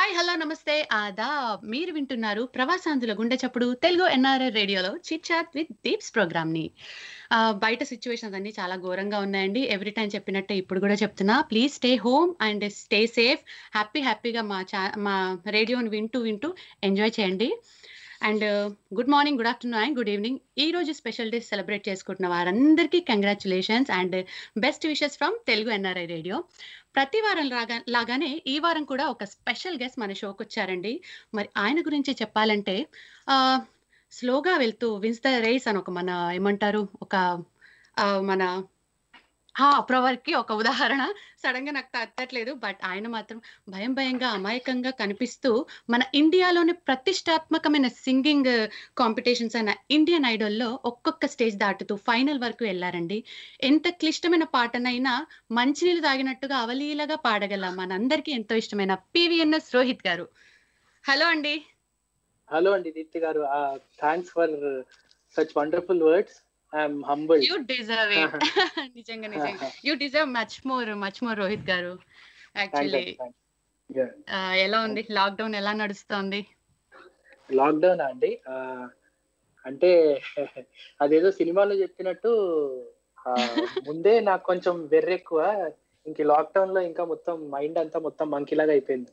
Hi hello నమస్తే ఆదాబ్ మీరు వింటున్నారు ప్రవాసాంధ్రుల గుండె చప్పుడు తెలుగు ఎన్ఆర్ఐ రేడియోలో chit chat with Deeps program ని ఆ, బయట సిచ్యువేషన్స్ అన్ని చాలా ఘోరంగా ఉన్నాయండి ఎవ్రీ టైం చెప్పినట్టే ఇప్పుడు కూడా చెప్తున్నా please stay home and stay safe happy హ్యాపీగా మా చా మా రేడియోని వింటూ వింటూ ఎంజాయ్ చేయండి and good morning good afternoon and good evening ఈ రోజు స్పెషల్ డేస్ సెలబ్రేట్ చేసుకుంటున్న వారందరికీ congratulations and best wishes from Telugu NRI radio ప్రతి వారం లాగా లాగానే ఈ వారం కూడా ఒక స్పెషల్ గెస్ట్ మన షోకి వచ్చారండి మరి ఆయన గురించి చెప్పాలంటే ఆ స్లోగా వెళ్తూ విన్స్ ద రేస్ అని ఒక మన ఏమంటారు ఒక ఆ, మన ఆ అప్రవర్కి ఒక ఉదాహరణ సడన్ గా నాకు తట్టట్లేదు బట్ ఆయన మాత్రం భయం భయంగా అమాయకంగా కనిపిస్తూ మన ఇండియాలోని ప్రతిష్టాత్మకమైన సింగింగ్ కాంపిటీషన్స్ అయిన ఇండియన్ ఐడల్లో ఒక్కొక్క స్టేజ్ దాటుతూ ఫైనల్ వరకు వెళ్ళారండి ఎంత క్లిష్టమైన పాటనైనా మంచినీళ్ళు తాగినట్టుగా అవలీలగా పాడగల మనందరికీ ఎంతో ఇష్టమైన పివిఎన్ఎస్ రోహిత్ గారు హలో అండి హలో అండి Deepthi garu thanks for such wonderful words I'm humble you deserve it నిజంగా నిజంగా you deserve much more much more Rohit garu actually ఎలా ఉంది లాక్డౌన్ ఎలా నడుస్తోంది లాక్డౌన్ అండి ఆ, అంటే అదేదో సినిమాలో చెప్పినట్టు ఆ, ముందే నాకు కొంచెం వెర్రెక్కువ ఇంక లాక్డౌన్ లో ఇంకా మొత్తం మైండ్ అంతా మొత్తం మంకీలాగా అయిపోయింది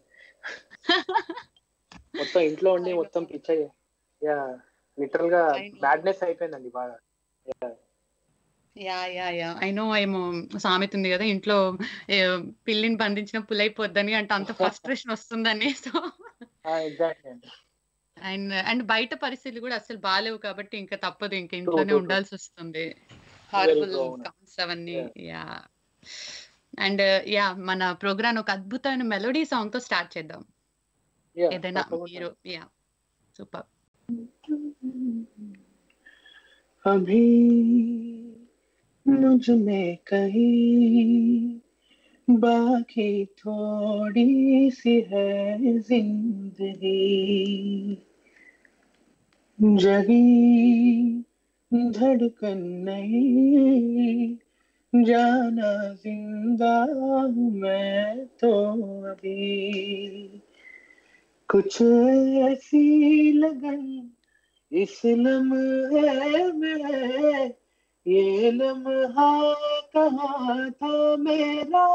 మొత్తం ఇంట్లో ఉండి I know. మొత్తం పిచ్చ యా లిటరల్ గా I know. మ్యాడ్నెస్ అయిపోయిందండి బాగా yeah yeah yeah I know ఏమో సామెత ఉంది కదా ఇంట్లో ఏ, పిల్లిని బంధించిన పులైపోద్దని అంటే అంత ఫ్రస్ట్రేషన్ వస్తుందని సో ఎగ్జాక్ట్లీ అండి అండ్ అండ్ బయట పరిస్థితులు కూడా అసలు బాగాలేవు కాబట్టి ఇంకా తప్పదు ఇంకా ఇంట్లోనే true. ఉండాల్సి వస్తుంది హారబుల్ true, అవును. కౌంట్స్ అవన్నీ Yeah. యా అండ్ యా మన ప్రోగ్రామ్ ఒక అద్భుతమైన మెలోడీ సాంగ్ తో స్టార్ట్ చేద్దాం Yeah, ఏదైనా తప్పకుండా. మీరు యా సూపర్ अभी मुझ में कहीं बाकी थोड़ी सी है जिंदगी जगी धड़कन नहीं जाना जिंदा हूँ मैं तो अभी कुछ ऐसी लगन इस लम्हे में ये लम्हा कहाँ था मेरा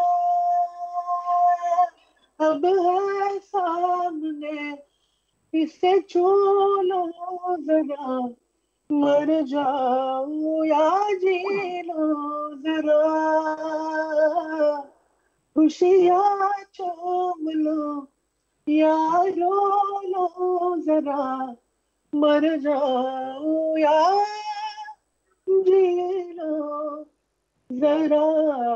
अब है सामने इसे छू लो जरा मर जाओ या जी लो जरा खुशियाँ चूम लो या रो लो जरा मर जाओ या जी लो जरा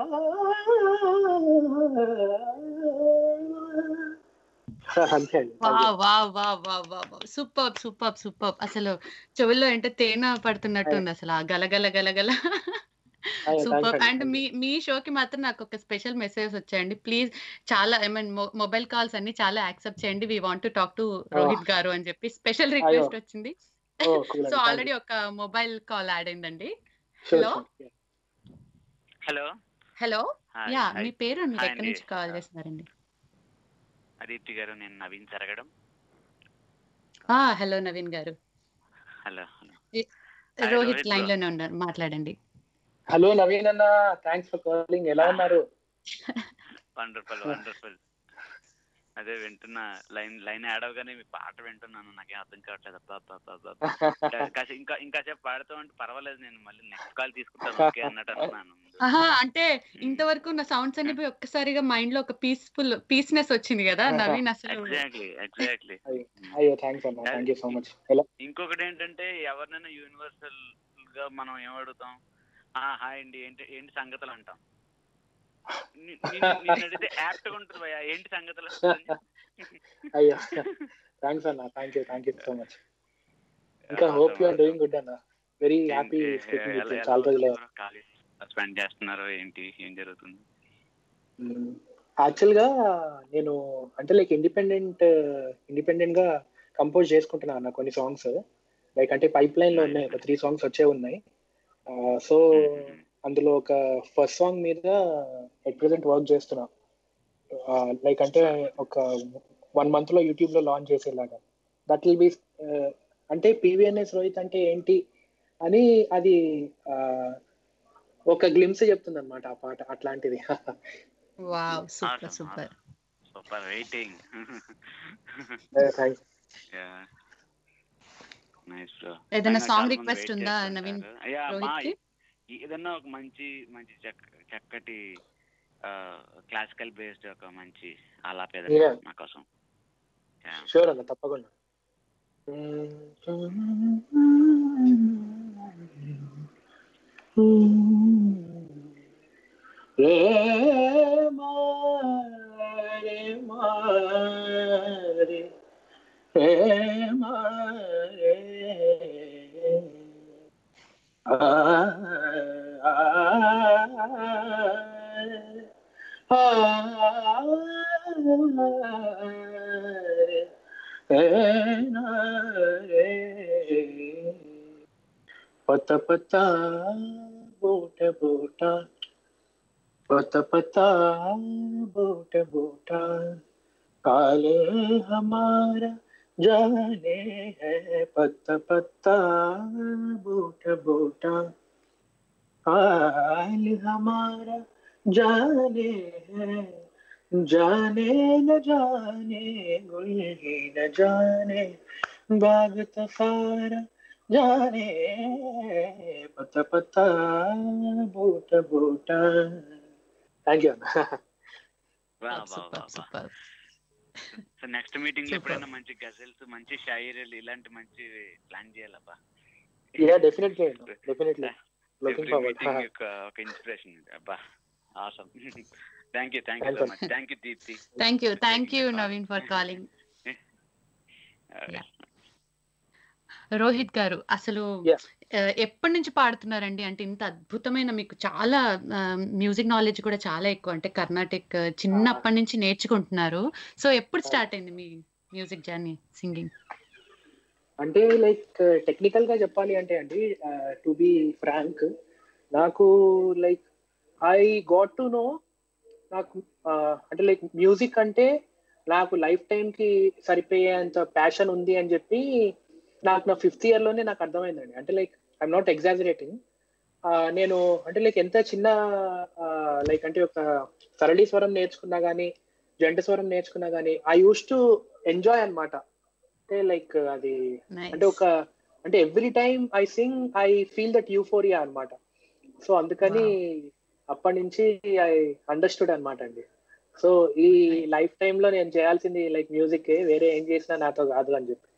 అంతే వా వా వా వా వా సూపర్ సూపర్ సూపర్ అసలు చెవుల్లో ఏంటో తేనె పడుతున్నట్టు ఉంది అసలు ఆ గలగల గలగల సూపర్ అండ్ మీ మీ షోకి మాత్రం నాకు ఒక స్పెషల్ మెసేజ్ వచ్చాయండి ప్లీజ్ చాలా ఐ మీన్ మొబైల్ కాల్స్ అన్ని చాలా యాక్సెప్ట్ చేయండి we want to talk to Rohit garu అని చెప్పి స్పెషల్ రిక్వెస్ట్ వచ్చింది సో ఆల్రెడీ ఒక మొబైల్ కాల్ యాడ్ అయిందండి hello? Hello hello hi, yeah hi. మీ పేరు మీరు హాయ్ ఎక్కడి అండి. నుంచి కాల్ చేస్తున్నారండి అదితి గారు నేను నవీన్ జరగడం ఆ hello Naveen garu hello hello Rohit Rohit line bro. లోనే ఉన్నారు మాట్లాడండి హలో నవీన్ అన్న థ్యాంక్స్ ఫర్ కాలింగ్ ఎలా ఉన్నారు వండర్ఫుల్ వండర్ఫుల్ అదే వింటున్నా లైన్ లైన్ యాడ్ అవగానే మీ పాట వింటున్నాను నాకేం అర్థం కావట్లేదు అబ్బా అబ్బా అబ్బా, అబ్బా అబ్బా. కాసేపు ఇంకా ఇంకా సేపు పాడుతూ ఉంటే పర్వాలేదు నేను మళ్ళీ నెక్స్ట్ కాల్ తీసుకుంటాను ఓకే అన్నట్టు అనుకున్నాను ముందు. ఆహా అంటే ఇంతవరకు నా సౌండ్స్ అన్ని పోయి ఒక్కసారిగా మైండ్ లో ఒక పీస్ఫుల్ పీస్నెస్ వచ్చింది కదా నవీన్ అసలు ఎగ్జాక్ట్లీ ఎగ్జాక్ట్లీ అయ్యో థ్యాంక్స్ అన్న థ్యాంక్ యూ సో మచ్ ఎలా ఇంకొకటి ఏంటంటే ఎవరినైనా యూనివర్సల్ గా మనం ఏమడుగుతాం ఆ హాయ్ అండి ఏంటి ఏంటి సంగతులు అంటాం ని- నిన్ను నిన్ను అడిగితే యాప్ట్ ఉంటుంది భయ్యా ఏంటి సంగతులు అయ్యో థ్యాంక్స్ అన్న thank you thank you so much ఇంకా hope you are doing good అన్న వెరీ హ్యాపీ స్పీకింగ్ విత్ చాలా రోజులు స్పెండ్ చేస్తున్నారు ఏంటి ఏం జరుగుతుంది యాక్చువల్ గా నేను అంటే లైక్ ఇండిపెండెంట్ ఇండిపెండెంట్ గా కంపోజ్ చేసుకుంటున్నాను అన్న కొన్ని సాంగ్స్ లైక్ అంటే పైప్ లైన్ లో ఉన్నాయి ఒక త్రీ సాంగ్స్ వచ్చే ఉన్నాయి సో అందులో ఒక ఫస్ట్ సాంగ్ మీద ఎట్ ప్రెసెంట్ వర్క్ చేస్తున్నా లైక్ అంటే ఒక వన్ మంత్ లో యూట్యూబ్ లో లాంచ్ చేసేలాగా దట్ విల్ బి అంటే పివిఎన్ఎస్ రోహిత్ అంటే ఏంటి అని అది ఆ, ఒక గ్లిమ్స్ చెప్తుంది అనమాట ఆ పాట అట్లాంటిది wow super Awesome, super super waiting thanks nice bro ఏదైనా సాంగ్ రిక్వెస్ట్ ఉందా నవీన్ యా మా రోహిత్ కి ఏదన్నా ఒక మంచి మంచి చక్క చక్కటి క్లాసికల్ బేస్డ్ ఒక మంచి ఆలాపేద Yeah. మా కోసం Yeah. షూర్ అన్న తప్పకుండా రే మారే మారే రే మారే ఆ ఆ ఆ पता पता बोट बोटा पता पता बोट बोटा काले हमारा जाने है पता पता बोट बोटा काल हमारा जाने है जाने न जाने गुल ही न जाने बाग तफारा जाने पता पता बूट बूटा థ్యాంక్ యూ వా, వా, వా, సూపర్ వా. Super so next meeting Super. ఎప్పుడైనా మంచి గజల్స్ మంచి షాయిరీలు ఇలాంటి మంచి ప్లాన్ చేయాలబ్బా yeah definitely definitely looking every forward meeting యొక్క ఒక ఇన్స్పిరేషన్ అబ్బా awesome thank you thank you so much thank you Deepthi thank you thank you Naveen for calling Yeah. Rohit garu అసలు Yeah. ఆ, ఎప్పటి నుంచి పాడుతున్నారండి అంటే ఇంత అద్భుతమైన మీకు చాలా మ్యూజిక్ నాలెడ్జ్ కూడా చాలా ఎక్కువ అంటే కర్ణాటిక్ చిన్నప్పటి నుంచి నేర్చుకుంటున్నారు సో ఎప్పుడు స్టార్ట్ అయింది మీ మ్యూజిక్ జర్నీ సింగింగ్ అంటే లైక్ టెక్నికల్ గా చెప్పాలి అంటే అండి టు బి ఫ్రాంక్ నాకు like I got to know నాకు uh, అంటే లైక్ మ్యూజిక్ అంటే నాకు లైఫ్ టైం కి సరిపోయేంత ప్యాషన్ ఉంది అని చెప్పి నాకు నా ఫిఫ్త్ ఇయర్ లోనే నాకు అర్థమైందండి అంటే లైక్ ఐఎమ్ నాట్ ఎగ్జాజరేటింగ్ నేను అంటే లైక్ ఎంత చిన్న లైక్ అంటే ఒక సరళీ స్వరం నేర్చుకున్నా గానీ జంట స్వరం నేర్చుకున్నా గానీ ఐ యూస్ టు ఎంజాయ్ అన్నమాట అంటే లైక్ అది అంటే ఒక అంటే every time I sing I feel that euphoria అన్నమాట సో అందుకని అప్పటి నుంచి ఐ అండర్స్టూడ్ అన్నమాట అండి సో ఈ లైఫ్ టైమ్ లో నేను చేయాల్సింది లైక్ మ్యూజిక్ వేరే ఏం చేసినా నాతో కాదు అని చెప్పి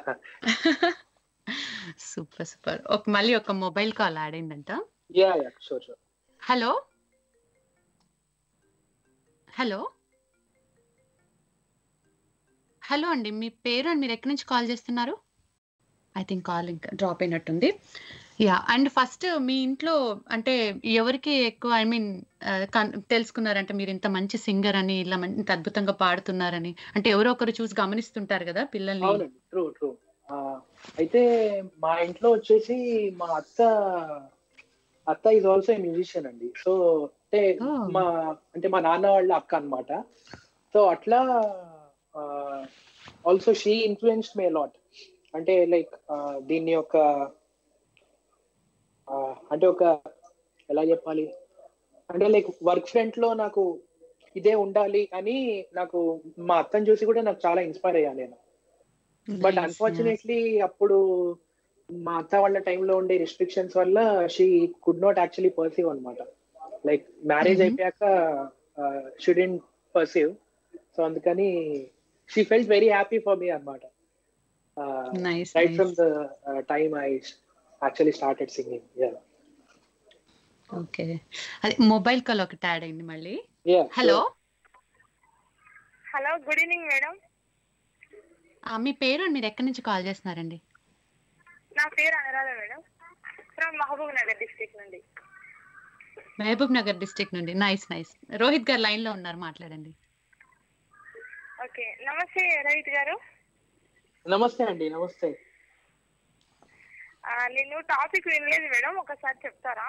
సూపర్ సూపర్ ఒక మళ్ళీ ఒక మొబైల్ కాల్ యాడ్ అయిందంట yeah yeah sure sure hello hello hello అండి మీ పేరు అండ్ మీరు ఎక్కడి నుంచి కాల్ చేస్తున్నారు ఐ థింక్ కాల్ ఇంకా డ్రాప్ అయినట్టుంది యా అండ్ ఫస్ట్ మీ ఇంట్లో అంటే ఎవరికి ఎక్కువ ఐ మీన్ తెలుసుకున్నారంటే మీరు ఇంత మంచి సింగర్ అని ఇలా మం- ఇంత అద్భుతంగా పాడుతున్నారని అంటే ఎవరో ఒకరు చూసి గమనిస్తుంటారు కదా పిల్లల్ని అవునండి ట్రూ ట్రూ అయితే మా ఇంట్లో వచ్చేసి మా అత్త అత్త ఈజ్ ఆల్సో మ్యూజిషియన్ అండి సో అంటే Oh. మా అంటే మా నాన్న వాళ్ళ అక్క అన్నమాట సో అట్లా also she influenced me lot అంటే లైక్ దీన్ని ఒక ఆ, అంటే ఒక ఎలా చెప్పాలి అంటే లైక్ వర్క్ ఫ్రంట్ లో నాకు ఇదే ఉండాలి అని నాకు మా అత్తని చూసి కూడా నాకు చాలా ఇన్స్పైర్ అయ్యాను నేను బట్ Nice, అన్ఫార్చునేట్లీ అప్పుడు మా అత్త వాళ్ళ టైంలో ఉండే రిస్ట్రిక్షన్స్ వల్ల she could not actually pursue అనమాట లైక్ మ్యారేజ్ Mhm. అయిపోయాక షుడెంట్ పర్సీవ్ సో అందుకని she felt very happy for me అనమాట nice right from the time I actually started singing okay అదే మొబైల్ కాల్ ఒకటి యాడ్ అయింది మళ్ళీ yeah hello hello good evening madam మీ పేరు and మీరు ఎక్కడి నుంచి కాల్ చేస్తున్నారండి నా పేరు Anuradha madam from Mahabubnagar district నుండి మహబూబ్ నగర్ డిస్ట్రిక్ట్ నుండి nice nice Rohit garu line లో ఉన్నారు మాట్లాడండి ఓకే నమస్తే రవిత్ గారు నమస్తే అండి నమస్తే ఆ, నేను టాపిక్ వినలేదు మేడం ఒకసారి చెప్తారా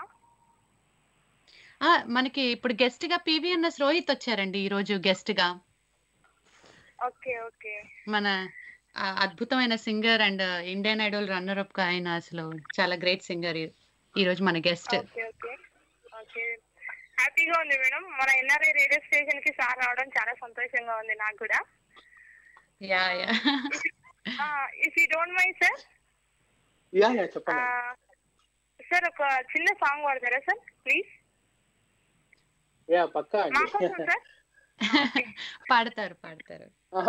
ఆ, మనకి ఇప్పుడు గెస్ట్ గా పివిఎన్ఎస్ రోహిత్ వచ్చారండి ఈ రోజు గెస్ట్ గా ఓకే ఓకే మన ఆ అద్భుతమైన singer and Indian idol runner up ఆయన అసలు చాలా గ్రేట్ సింగర్ ఈ రోజు మన గెస్ట్ ఓకే ఓకే ఓకే హ్యాపీగా ఉంది మేడం మన ఎన్ఆర్ఐ రేడియో స్టేషన్ కి సార్ రావడం చాలా సంతోషంగా ఉంది నాకు కూడా yeah yeah if you don't mind sir yeah yeah చెప్పండి సార్ ఒక చిన్న సాంగ్ పాడతారా సార్ ప్లీజ్ యా పక్కా అండి మాకోసం సార్ పాడతారు పాడతారు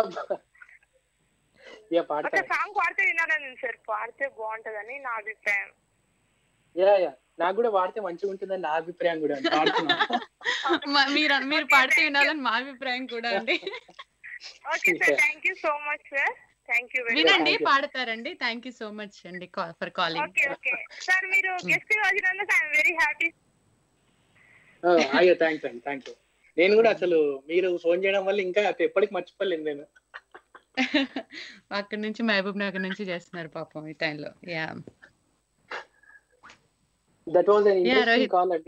యా ఒక పాడతా సాంగ్ పాడితే వినాలని ఉంది సార్ పాడితే బాగుంటదని నా అభిప్రాయం యా యా నాకు కూడా వాడితే మంచిగా ఉంటుందని నా అభిప్రాయం కూడా అండి. పాడుతున్నా మ- మీరు మీరు పాడితే వినాలని మా అభిప్రాయం కూడా అండి okay sir thank you so much sir thank you very much వినండి Thank you. పాడతారండి థ్యాంక్ యూ సో మచ్ అండి for calling okay okay sir మీరు గెస్ట్ గా వచ్చినందుకు ఐఎమ్ వెరీ హ్యాపీ ఆ, అయ్యో థ్యాంక్స్ అండి థ్యాంక్ యూ నేను కూడా అసలు మీరు ఫోన్ చేయడం వల్ల ఇంకా ఎప్పటికి మర్చిపోలేదు నేను అక్కడి నుంచి మహబూబ్ నగర్ నుంచి చేస్తున్నారు పాపం ఈ టైంలో yeah that was an Yeah, interesting Rohit. Call అండి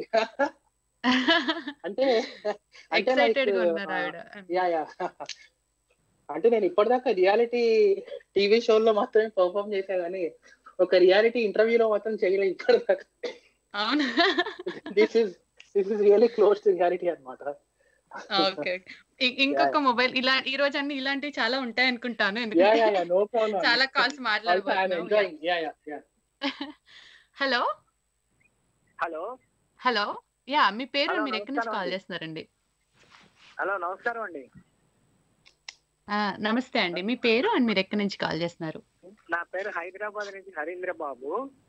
అంటే అంటే ఎక్సైటెడ్ గా like, ఉన్నారు ఆ, ఆవిడ యా యా అంటే నేను ఇప్పటిదాకా రియాలిటీ టీవీ షోల్లో మాత్రమే పర్ఫామ్ చేశా కానీ ఒక రియాలిటీ ఇంటర్వ్యూలో మాత్రం చేయలేదు ఇప్పటిదాకా అవును this is this is really close to reality అనమాట ఓకే ఇంకొక మొబైల్ ఇలా ఈ రోజు అన్ని ఇలాంటివి చాలా ఉంటాయి అనుకుంటాను యా ఎందుకంటే యా యా నో ప్రాబ్లం చాలా కాల్స్ మాట్లాడబోతున్నాం enjoying yeah yeah yeah hello hello hello yeah మీ పేరు Hello, మీరు ఎక్కడి నుంచి నమస్కారం కాల్ అండి. చేస్తున్నారండి హలో నమస్కారం అండి ఆ, నమస్తే అండి మీ పేరు అండ్ మీరు ఎక్కడి నుంచి కాల్ చేస్తున్నారు నా పేరు హైదరాబాద్ నుంచి Harindra Babu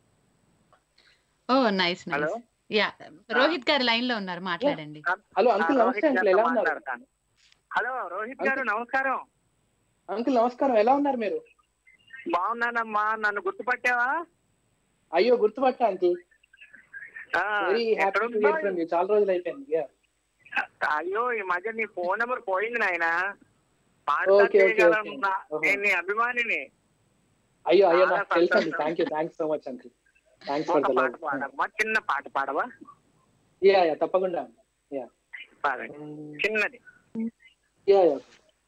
oh nice hello nice yeah Rohit garu line లో ఉన్నారు మాట్లాడండి హలో ఆ, అంకుల్ రోహిత్ నమస్తే అంకుల్ గారితో ఎలా ఉన్నారు మాట్లాడతాను హలో రోహిత్ గారు నమస్కారం అంకుల్ నమస్కారం ఎలా ఉన్నారు మీరు బాగున్నానమ్మా నన్ను గుర్తుపట్టావా అయ్యో గుర్తుపట్టా అంకుల్ ఆ, వెరీ హ్యాపీ టు ఎక్కడున్నావు? హియర్ ఫ్రమ్ యూ చాలా రోజులు అయిపోయింది yeah. అయ్యో ఈ మధ్య నీ ఫోన్ నెంబర్ పోయింది నాయన Okay, okay, okay. ఓహో. నేను నీ అభిమానిని అయ్యో అయ్యో చాలా నాకు తెలుసు అండి సంతోషం. Thank you thanks so much uncle thanks for ఒక ద పాట లవ్ పాడమ్మా చిన్న పాట పాడవా యా యా తప్పకుండా యా పాడండి చిన్నది యా యా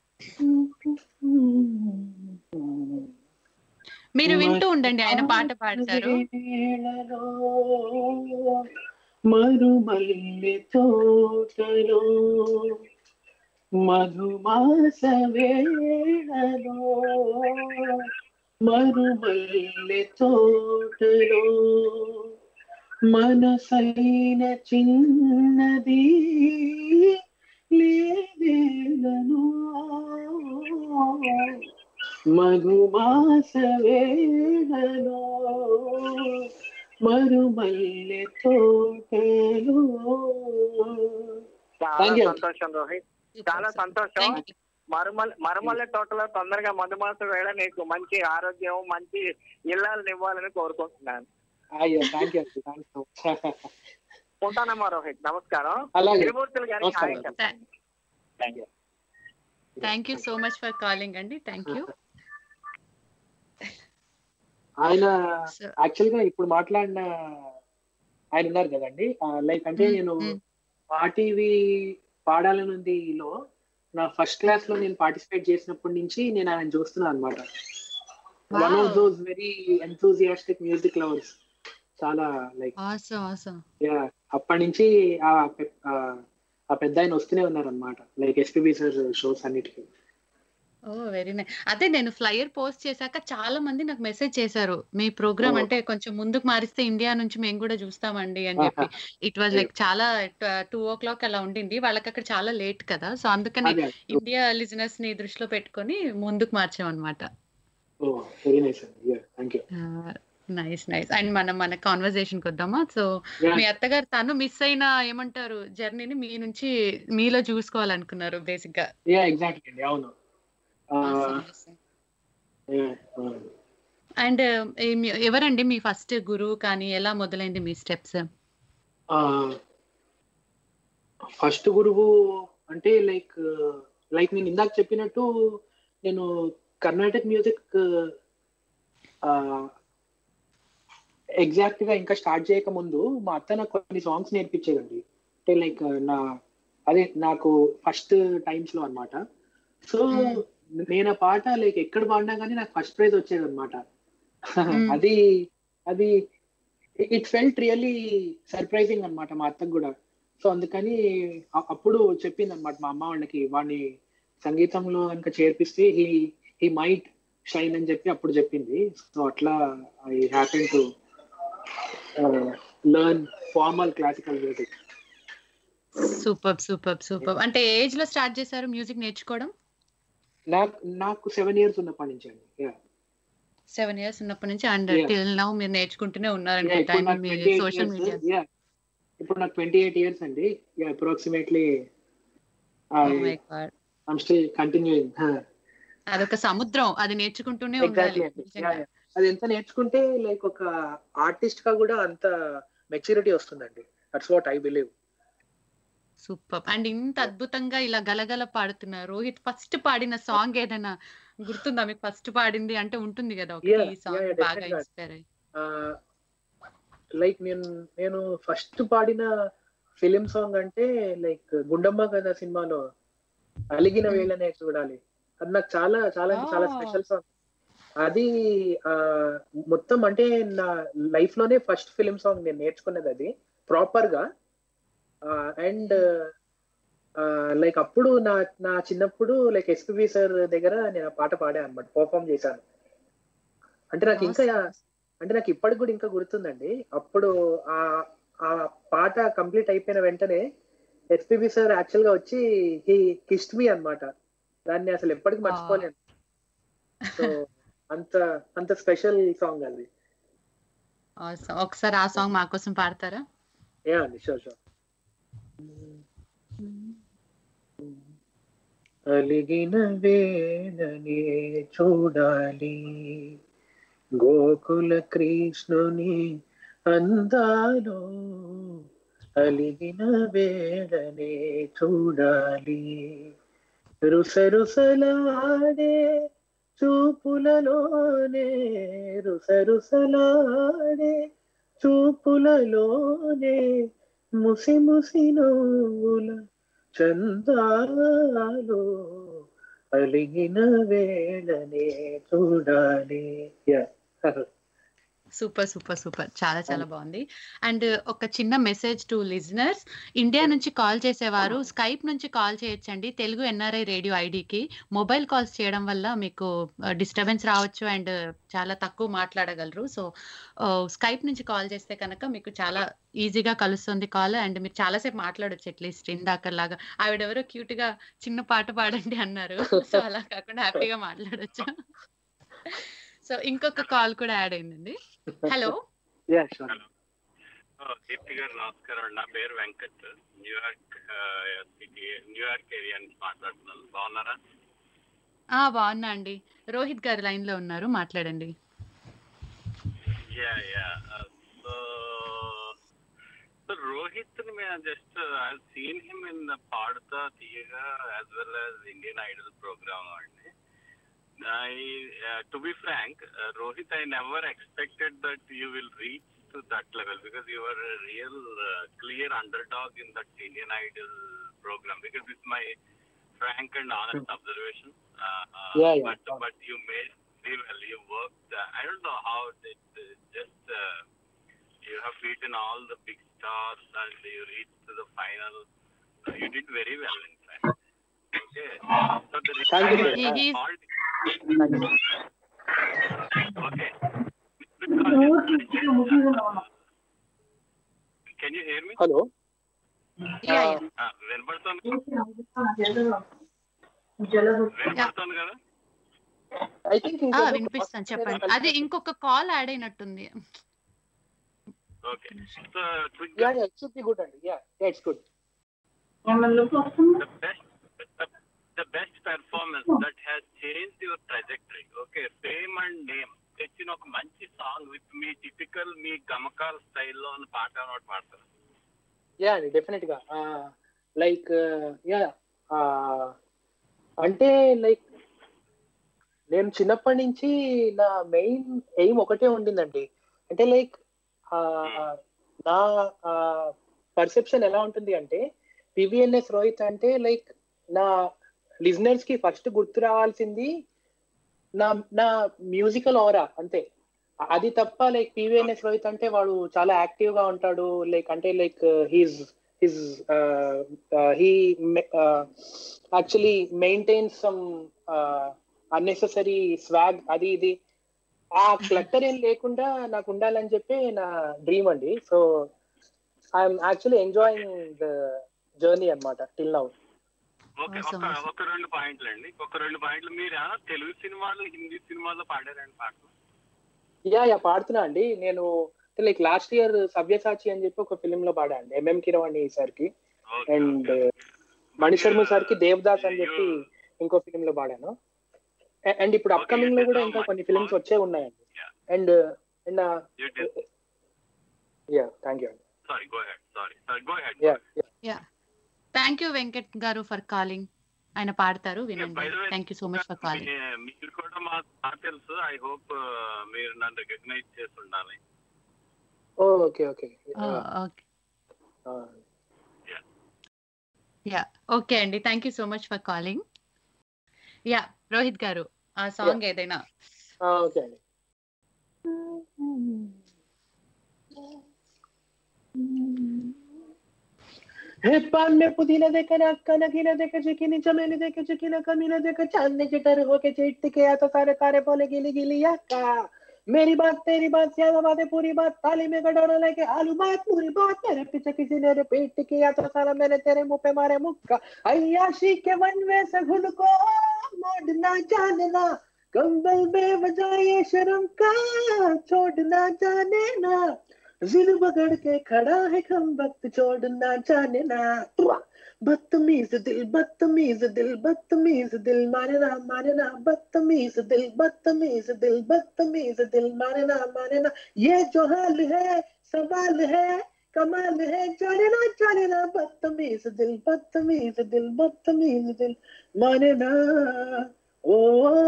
మీరు వింటూ ఉండండి ఆయన పాట పాడతారు మరుమల్లె తోటలో మధుమాస వేళలో మరుమల్లె తోటలో మనసైన చిన్నది లేవేలను మధుమాస వేళలో మరుమల్లె తోటలో చాలా Thank you. సంతోషం రోహిత్ చాలా సంతోషం Thank you. మరుమల్ మరుమల్లె తోటలో తొందరగా మధుమాస వేళ నీకు మంచి ఆరోగ్యం మంచి ఇల్లాలను ఇవ్వాలని కోరుకుంటున్నాను అయ్యో థ్యాంక్ యూ థ్యాంక్ యూ ఉంటానమ్మా రోహిత్ నమస్కారం అలాగే తిరుమూర్తులు గారికి హాయ్ నమస్కారం. చెప్పండి thank you thank you so much for calling అండి థ్యాంక్ యూ ఆయన So, యాక్చువల్ గా ఇప్పుడు మాట్లాడిన ఆయన ఉన్నారు కదండి లైక్ అంటే Mm, నేను mm. మా టీవీ పాడాలనుందిలో నా ఫస్ట్ క్లాస్ లో నేను పార్టిసిపేట్ చేసినప్పటి నుంచి నేను ఆయన చూస్తున్నాను అనమాట one of those very enthusiastic music lovers చాలా లైక్ awesome awesome యా అప్పటి నుంచి ఆ పె- ఆ ఆ పెద్ద ఆయన వస్తూనే ఉన్నారు అనమాట లైక్ ఎస్పీబీ సార్ షోస్ అన్నిటికీ ఓ వెరీ నైస్ అదే నేను ఫ్లయర్ పోస్ట్ చేశాక చాలా మంది నాకు మెసేజ్ చేశారు మీ ప్రోగ్రామ్ Oh. అంటే కొంచెం ముందుకు మారిస్తే ఇండియా నుంచి మేము కూడా చూస్తామండి అని చెప్పి ఇట్ వాజ్ లైక్ చాలా టూ ఓ క్లాక్ అలా ఉండింది వాళ్ళకి అక్కడ చాలా లేట్ కదా సో అందుకని అదే ఇండియా లిజినెస్ ని దృష్టిలో పెట్టుకొని ముందుకు మార్చాం అనమాట ఓ వెరీ నైస్ అండి thank you nice nice and మనం మన కాన్వర్సేషన్ వద్దామా సో మీ అత్తగారు తను మిస్ అయిన ఏమంటారు జర్నీని మీ నుంచి మీలో చూసుకోవాలనుకున్నారు బేసిక్ గా యా ఎగ్జాక్ట్లీ అండి అవును అండ్ ఎవరండి మీ ఫస్ట్ గురువు కానీ ఎలా మొదలైంది మీ స్టెప్స్ ఫస్ట్ గురువు అంటే లైక్ లైక్ నేను ఇందాక చెప్పినట్టు నేను కర్ణాటక మ్యూజిక్ ఎగ్జాక్ట్ గా ఇంకా స్టార్ట్ చేయక ముందు మా అత్త నాకు కొన్ని సాంగ్స్ నేర్పించేదండి అంటే లైక్ నా అదే నాకు ఫస్ట్ టైమ్స్ లో అన్నమాట సో Hmm. నేను ఆ పాట లైక్ ఎక్కడ పాడినా కానీ నాకు ఫస్ట్ ప్రైజ్ వచ్చేది అనమాట Mm. అది అది ఇట్ ఫెల్ట్ రియల్లీ సర్ప్రైజింగ్ అన్నమాట మా అత్తకు కూడా సో అందుకని అ- అప్పుడు చెప్పింది అనమాట మా అమ్మ వాళ్ళకి వాడిని సంగీతంలో కనుక చేర్పిస్తే హీ హీ మైట్ షైన్ అని చెప్పి అప్పుడు చెప్పింది సో అట్లా I happen to learn formal classical music super super super అంటే ఏజ్ లో స్టార్ట్ చేశారు మ్యూజిక్ నేర్చుకోవడం నాకు నాకు సెవెన్ ఇయర్స్ ఉన్నప్పటి నుంచి అండి Yeah. సెవెన్ ఇయర్స్ ఉన్నప్పటి నుంచి అండ్ Yeah. టిల్ నౌ మీరు నేర్చుకుంటూనే Yeah, ఉన్నారనుకుంటా ఇప్పుడు నాకు మీ 28 సోషల్ years, మీడియా yeah. ఇప్పుడు నాకు ట్వంటీ ఎయిట్ ఇయర్స్ అండి approximately my god I'm still continuing అదొక సముద్రం అది నేర్చుకుంటూనే ఉండాలి ఎగ్జాక్ట్లీ నిజంగా. అది ఎంత నేర్చుకుంటే లైక్ ఒక ఆర్టిస్ట్ గా కూడా అంత మెచ్యూరిటీ వస్తుందండి that's what I believe super and ఇంత అద్భుతంగా ఇలా గలగల పాడుతున్నారు రోహిత్ ఫస్ట్ పాడిన సాంగ్ ఏదైనా గుర్తుందా మీకు ఫస్ట్ పాడింది అంటే ఉంటుంది కదా ఒక Yeah, ఈ సాంగ్ yeah, బాగా definitely. ఇన్స్పైర్ అయ్యి లైక్ నేను నేను ఫస్ట్ పాడిన ఫిలిం సాంగ్ అంటే లైక్ గుండమ్మ కదా సినిమాలో అలిగిన Hmm. వేళనే చూడాలి అది నాకు చాలా చాలా అంటే చాలా Oh. స్పెషల్ సాంగ్ అది ఆ, మొత్తం అంటే నా లైఫ్ లోనే ఫస్ట్ ఫిలిం సాంగ్ నేను నేర్చుకున్నది అది ప్రాపర్ గా అండ్ లైక్ అప్పుడు నా నా చిన్నప్పుడు లైక్ ఎస్పీబీ సార్ దగ్గర నేను ఆ పాట పాడా అనమాట పర్ఫామ్ చేశాను అంటే నాకు ఇంకా అంటే నాకు ఇప్పటికి కూడా ఇంకా గుర్తుందండి అప్పుడు ఆ ఆ పాట కంప్లీట్ అయిపోయిన వెంటనే ఎస్పీబీ సార్ యాక్చువల్ గా వచ్చి హీ కిస్ట్ మీ అన్నమాట దాన్ని అసలు ఎప్పటికి Wow. మర్చిపోలేను సో అంత అంత స్పెషల్ సాంగ్ అది Awesome. ఒకసారి ఆ సాంగ్ మా కోసం పాడతారా యా అండి షూర్ షూర్ అలిగిన వేళనే చూడాలి గోకుల కృష్ణుని అందాలు అలిగిన వేళనే చూడాలి రుసరుసలాడే చూపులలోనే రుసరుసలాడే చూపులలోనే ముసి ముసి నవ్వుల చందాలు అలిగిన వేళనే చూడాలి యా సూపర్ సూపర్ సూపర్ చాలా చాలా బాగుంది అండ్ ఒక చిన్న మెసేజ్ టు లిజనర్స్ ఇండియా నుంచి కాల్ చేసేవారు స్కైప్ నుంచి కాల్ చేయొచ్చండి తెలుగు ఎన్ఆర్ఐ రేడియో ఐడికి మొబైల్ కాల్స్ చేయడం వల్ల మీకు డిస్టర్బెన్స్ రావచ్చు అండ్ చాలా తక్కువ మాట్లాడగలరు సో స్కైప్ నుంచి కాల్ చేస్తే కనుక మీకు చాలా ఈజీగా కలుస్తుంది కాల్ అండ్ మీరు చాలాసేపు మాట్లాడొచ్చు అట్లీస్ట్ ఇందాకలాగా ఆవిడెవరో క్యూట్ గా చిన్న పాట పాడండి అన్నారు సో అలా కాకుండా హ్యాపీగా మాట్లాడొచ్చు సో ఇంకొక కాల్ కూడా యాడ్ అయిందండి hello yeah sure hello Deepthi garu నమస్కారం అండి నా పేరు Venkat New York city New York area నుంచి మాట్లాడుతున్నాను బాగున్నారా ఆ బాగున్నా అండి రోహిత్ గారు లైన్ లో ఉన్నారు మాట్లాడండి yeah yeah so so Rohit ని మేము just I seen him in Paaduta Theeyaga as well as Indian Idol program అండి I, uh, to be frank, uh, Rohit, I never expected that you will reach to that level because you were a real uh, clear underdog in that Indian Idol program. Because it's my frank and honest observation. Uh, uh, Yeah, yeah. But but you made very well. You worked. Uh, I don't know how it uh, just. Uh, you have beaten all the big stars and you reached to the final. Uh, you did very well, in fact. Okay. So the Thank you, reason sir. I He- he's- called- Okay. Because, Can you hear me? Hello yeah yeah Ah, వినపడుతోంది వినపడుతోంది కదా I think ఆ, వినిపిస్తాను చెప్పండి అదే ఇంకొక call add అయినట్టుంది okay so quick yeah yeah it should be good అండి yeah yeah it's good the best the, the best performance that has changed your trajectory okay fame and name తెచ్చిన ఒక మంచి సాంగ్ విత్ మీ typical మీ గమకాల స్టైల్లో పాట ఒకటి పాడతారు యా అండి డెఫినెట్ గా లైక్ యా అంటే లైక్ నేను చిన్నప్పటి నుంచి నా మెయిన్ ఎయిమ్ ఒకటే ఉండిందండి అంటే లైక్ నా పర్సెప్షన్ ఎలా ఉంటుంది అంటే పివిఎన్ఎస్ రోహిత్ అంటే లైక్ నా లిజనర్స్ కి ఫస్ట్ గుర్తు రావాల్సింది నా నా మ్యూజికల్ ఆరా అంతే అది తప్ప లైక్ పివిఎన్ఎస్ రోహిత్ అంటే వాడు చాలా యాక్టివ్ గా ఉంటాడు లైక్ అంటే like he's his he actually maintain some unnecessary swag అది ఇది ఆ క్లటర్ ఏం లేకుండా నాకు ఉండాలని చెప్పి నా డ్రీమ్ అండి so I'm actually enjoying the journey అన్నమాట టిల్ నౌ ఓకే Awesome, ఒక awesome. ఒక రెండు పాయింట్లు అండి ఒక రెండు పాయింట్లు మీరు ఏమైనా తెలుగు సినిమాలు హిందీ సినిమాల్లో పాడారండి పాటలు యా యా పాడుతున్నా అండి నేను లైక్ లాస్ట్ ఇయర్ సవ్యసాచి అని చెప్పి ఒక ఫిలిం లో పాడా అండి ఎంఎం కిరవాణి సార్ కి okay, and okay. Manisharma sir కి దేవదాస్ అని చెప్పి ఇంకో ఫిలిం లో పాడాను అండ్ ఇప్పుడు Okay, అప్కమింగ్ లో you did కూడా so ఇంకా much. కొన్ని ఫిలిమ్స్ వచ్చే ఉన్నాయండి Yeah. And and You did- yeah thank you Sorry, go ahead. Sorry. Sorry, go ahead. Yeah thank you Venkat garu for calling ఆయన పాడతారు వినండి by the way, thank you so much for calling మీ- మీరు కూడా మా నాకు తెలుసు ఐ హోప్ మీరు నన్ను రికగ్నైజ్ చేసి ఉండాలి okay okay okay yeah okay అండి thank you so much for calling yeah Rohit garu ఆ సాంగ్ ఏదైనా ఓకే అండి हे पान में पुदीना देखा नक्का नगीना देखा चिकिनी चमेली देखा चिकिना कमीना देखा चांदनी चिटर होके चिट के आता सारे तारे बोले गिली गिली याका मेरी बात तेरी बात ज्यादा बातें पूरी बात थाली में कटोरा लेके आलू बात पूरी बात तेरे पीछे किसी ने रिपीट किया तो सारा मैंने तेरे मुंह पे मारे मुक्का अयाशी के वन में से घुल को मोड़ना जानना कंबल बेवजह ये शर्म का छोड़ना जाने ना जिल बगड़ के खड़ा है खम वक्त छोड़ना जाने ना बदतमीज दिल बदतमीज दिल बदतमीज दिल माने ना माने ना बदतमीज दिल बदतमीज दिल बदतमीज दिल माने ना माने ना ये जो हाल है सवाल है कमाल है जाने ना जाने ना बदतमीज दिल बदतमीज दिल बदतमीज दिल माने ना ओ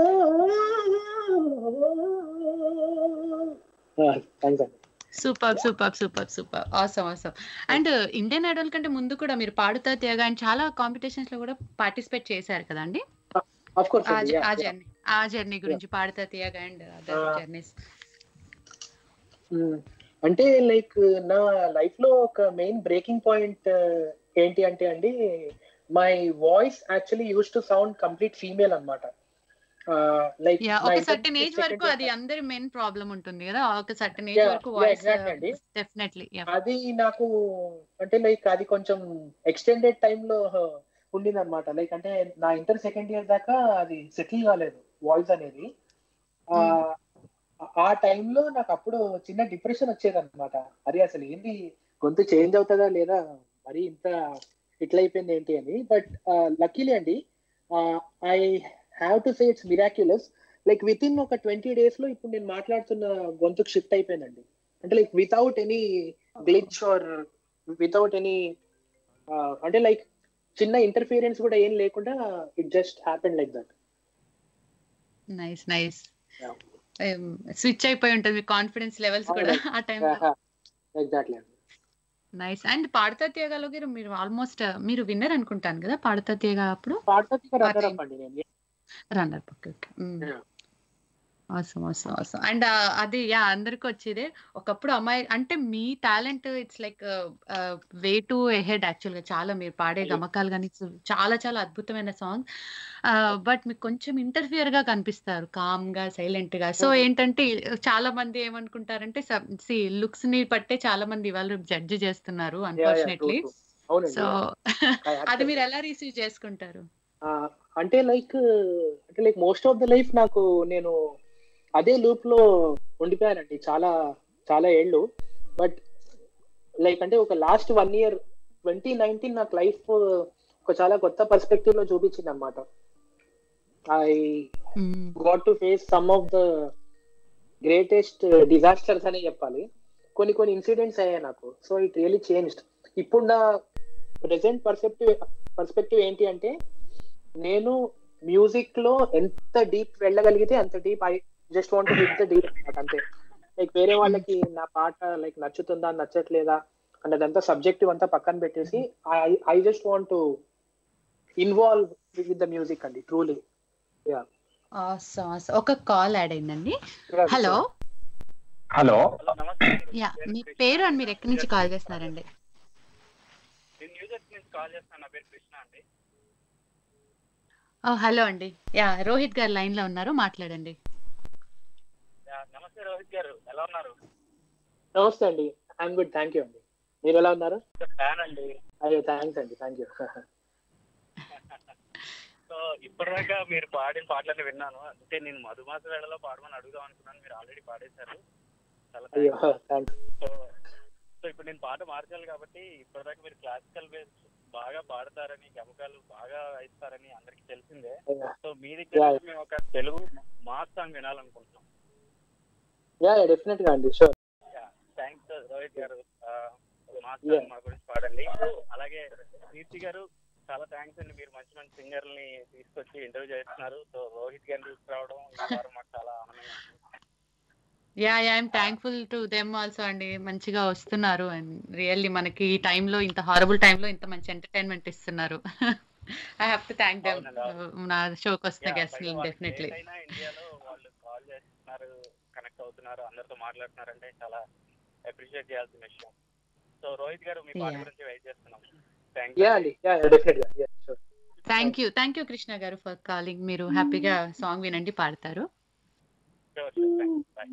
థ్యాంక్స్ అండి super super super super awesome awesome and Indian Idol కంటే ముందు కూడా మీరు పాడుతా తీయగా అండ్ చాలా కాంపిటీషన్స్ లో కూడా పార్టిసిపేట్ చేశారు కదండి ఆఫ్ కోర్స్ ఆ జ- ఆ జర్నీ ఆ జర్నీ గురించి Padutha Theeyaga and other Ah. Journeys hmm. అంటే లైక్ నా లైఫ్ లో ఒక మెయిన్ బ్రేకింగ్ పాయింట్ ఏంటి అంటే అండి my voice actually used to sound complete female అనమాట లైక్ యా ఒక సర్టన్ ఏజ్ వరకు అది అందరి మెయిన్ ప్రాబ్లం ఉంటుంది కదా ఒక సర్టన్ ఏజ్ Yeah, వరకు yeah, వాయిస్ exactly అండి. డెఫినెట్లీ అది నాకు అంటే లైక్ అది కొంచెం ఎక్స్టెండెడ్ టైమ్ లో ఉండింది అనమాట లైక్ అంటే నా ఇంటర్ సెకండ్ ఇయర్ దాకా అది సెటిల్ కాలేదు వాయిస్ అనేది ఆ, ఆ టైంలో నాకు అప్పుడు చిన్న డిప్రెషన్ వచ్చేది అనమాట అరే అసలు ఏంది గొంతు చేంజ్ అవుతుందా లేదా మరి ఇంత ఇట్లా అయిపోయింది ఏంటి అని బట్ లక్కీలీ అండి I have to say it's miraculous like within ఒక ట్వంటీ డేస్ లో ఇప్పుడు నేను మాట్లాడుతున్న గొంతుకు షిఫ్ట్ అయిపోయిందండి అంటే like without any glitch or without any అంటే లైక్ చిన్న ఇంటర్ఫియరెన్స్ కూడా ఏం లేకుండా it just happen like that nice nice Yeah. Switch అయిపోయి ఉంటుంది మీ కాన్ఫిడెన్స్ లెవెల్స్ కూడా ఆ టైం ఎగ్జాక్ట్లీ నైస్ అండ్ పాడతా తీయగాలో గిరు మీరు ఆల్మోస్ట్ మీరు విన్నర్ అనుకుంటాను కదా పాడతా తీయగా అప్పుడు పాడతా ఆ రన్నర్ time. అప్ అండి నేను రన్నర్ ఓకే ఓకే Yeah. అవసరం అవసరం అవసరం అండ్ అది యా అందరికి వచ్చేదే ఒకప్పుడు అమ్మాయి అంటే మీ talent it's like way to head actual గా చాలా మీరు పాడే Thank you. గమకాలు కానీ చాలా చాలా అద్భుతమైన సాంగ్ బట్ మీకు కొంచెం ఇంటర్ఫియర్ గా కనిపిస్తారు కామ్ గా సైలెంట్ గా సో Mhm. ఏంటంటే చాలా మంది ఏమనుకుంటారంటే సి లుక్స్ ని బట్టే చాలా మంది ఇవాళ జడ్జి చేస్తున్నారు Yeah, yeah, true, unfortunately true. అవునండి సో I అది accept మీరు it. ఎలా రిసీవ్ చేసుకుంటారు ఆ, అంటే లైక్ అంటే like most of the life నాకు నేను అదే లూప్ లో ఉండిపోయానండి చాలా చాలా ఏళ్ళు బట్ లైక్ అంటే ఒక last one year twenty nineteen నాకు లైఫ్ ఒక చాలా కొత్త పర్స్పెక్టివ్ లో చూపించింది అనమాట I got to face some of the greatest disasters అనే చెప్పాలి కొన్ని కొన్ని ఇన్సిడెంట్స్ అయ్యాయి నాకు సో ఇట్ రియలీ చేంజ్డ్ ఇప్పుడు నా ప్రెసెంట్ పర్స్పెక్టివ్ పర్స్పెక్టివ్ ఏంటి అంటే నేను మ్యూజిక్ లో ఎంత డీప్ వెళ్ళగలిగితే అంత deep I just want hit the deep అనమాట అంతే లైక్ వేరే వాళ్ళకి నా పాట లైక్ నచ్చుతుందా నచ్చట్లేదా అన్నదంతా సబ్జెక్టివ్ అంతా పక్కన పెట్టేసి I just want involve with the music అండి ట్రూలీ Awesome, awesome. ఒక కాల్ యాడ్ అయిందండి హలో హలో హలో నమస్తే యా మీ పేరు అండ్ మీరు ఎక్కడి నుంచి కాల్ చేస్తున్నారండి నేను న్యూజెర్సీ నుంచి కాల్ చేస్తాను నా పేరు కృష్ణ అండి హలో అండి యా రోహిత్ గారు లైన్ లో ఉన్నారు మాట్లాడండి యా, నమస్తే రోహిత్ గారు ఎలా ఉన్నారు నమస్తే అండి ఐఎమ్ గుడ్ థ్యాంక్ యూ అండి మీరు ఎలా ఉన్నారు ఫ్యాన్ అండి అయ్యో థ్యాంక్స్ అండి థ్యాంక్ యూ సో ఇప్పటిదాకా మీరు పాడిన పాటలన్నీ విన్నాను అంటే నేను మధుమాస వేళలో పాడమని అడుగుదాం అనుకున్నాను మీరు ఆల్రెడీ పాడేశారు చాలా అయ్యో thanks. థ్యాంక్స్ సో సో ఇప్పుడు నేను పాట మార్చాలి కాబట్టి ఇప్పటిదాకా మీరు క్లాసికల్ బేస్ బాగా పాడతారని గమకాలు బాగా ఇస్తారని అందరికి తెలిసిందే సో మీ దగ్గర Yeah. నుంచి మేము ఒక తెలుగు మాస్ సాంగ్ వినాలనుకుంటున్నాం యా డెఫినెట్ గా అండి షూర్ థ్యాంక్స్ రోహిత్ గారు ఆ, మాస్ Yeah. సాంగ్ మా గురించి పాడండి అలాగే కీర్తి గారు చాలా థ్యాంక్స్ అండి మీరు మంచి మంచి సింగర్ని తీసుకొచ్చి ఇంటర్వ్యూ చేస్తున్నారు సో రోహిత్ గారిని తీసుకురావడం ఈ వారం మాకు చాలా ఆనందంగా ఉంది yeah yeah I'm thankful to them also అండి మంచిగా వస్తున్నారు అండ్ రియల్లీ మనకి ఈ టైంలో ఇంత హారబుల్ టైంలో ఇంత మంచి ఎంటర్టైన్మెంట్ ఇస్తున్నారు I have to thank them అవునండి, నా షోకి వస్తున్న Yeah, గెస్ట్ పైగా వాళ్ళకి డెఫినెట్లీ late అయినా ఇండియాలో వాళ్ళు కాల్ చేస్తున్నారు కనెక్ట్ అవుతున్నారు అందరితో మాట్లాడుతున్నారు అంటే చాలా అప్రిషియేట్ చేయాల్సిన విషయం సో రోహిత్ గారు మీ పాట Yeah. గురించి వెయిట్ చేస్తున్నాం థ్యాంక్ యా అండి యా డెఫినెట్ గా yeah sure thank you thank you Krishna garu for calling మీరు హ్యాపీగా సాంగ్ వినండి పాడతారు షూర్ షూర్ థ్యాంక్ బాయ్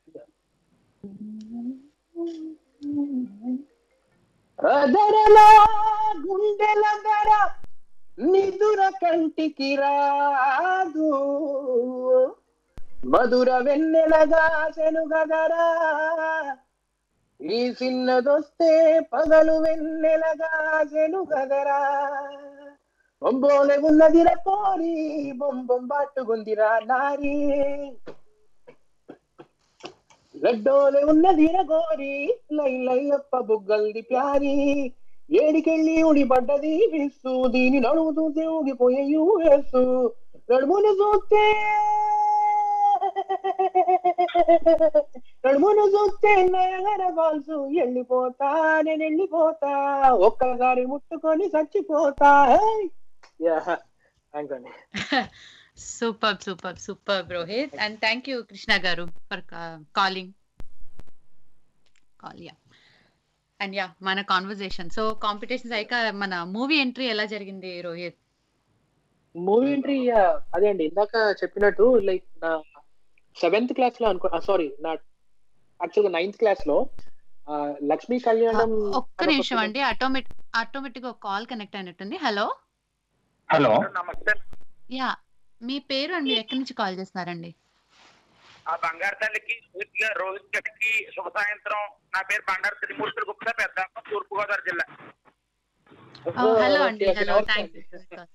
అదరలా గుండెల ధర నిదుర కంటికి రాదు మధుర వెన్నెలగా సెనుగదరా ఈ చిన్నదొస్తే పగలు వెన్నెలగా సెనుగదరా బొంబోలే ఉన్నదిర కోరి బొంబొం బాటుగుందిరా నారీ లడ్డోలే ఉన్నదిర గోరి లై లైలప్ప బుగ్గల్ది ప్యారి ఏడికెళ్ళి ఉడిపడ్డది విస్సు దీని నడుము చూస్తే ఊగిపోయే యూఎస్ నడుమును చూస్తే నడుమును చూస్తే నయగర బాల్సు వెళ్ళిపోతా నేను వెళ్ళిపోతా ఒక్కసారి ముట్టుకొని చచ్చిపోతా యా థ్యాంక్స్ అండి super super super Rohit and thank you Krishna garu for calling call yeah and yeah మన కాన్వర్జేషన్ సో కాంపిటీషన్స్ అయ్యాక మన మూవీ ఎంట్రీ ఎలా జరిగింది రోహిత్ మూవీ ఎంట్రీ అదే అండి ఇందాక చెప్పినట్టు లైక్ నా సెవెంత్ క్లాస్ లో అనుకో సారీ నా యాక్చువల్గా నైన్త్ క్లాస్ లో ఆ, లక్ష్మీ కళ్యాణం ఒక్క నిమిషం అండి ఆటోమేటిక్ ఆటోమేటిక్ ఒక కాల్ కనెక్ట్ అయినట్టుంది హలో హలో నమస్తే యా మీ పేరు అండ్ మీరు ఎక్కడి నుంచి కాల్ చేస్తున్నారండి ఆ బంగారు తల్లికి రోహిత్ గారు రోహిత్ గారికి శుభ సాయంత్రం నా పేరు బండారు త్రిమూర్తులు గుప్తా పెద్ద తూర్పు గోదావరి జిల్లా హలో ఓ, అండి okay, okay, hello okay. Thanks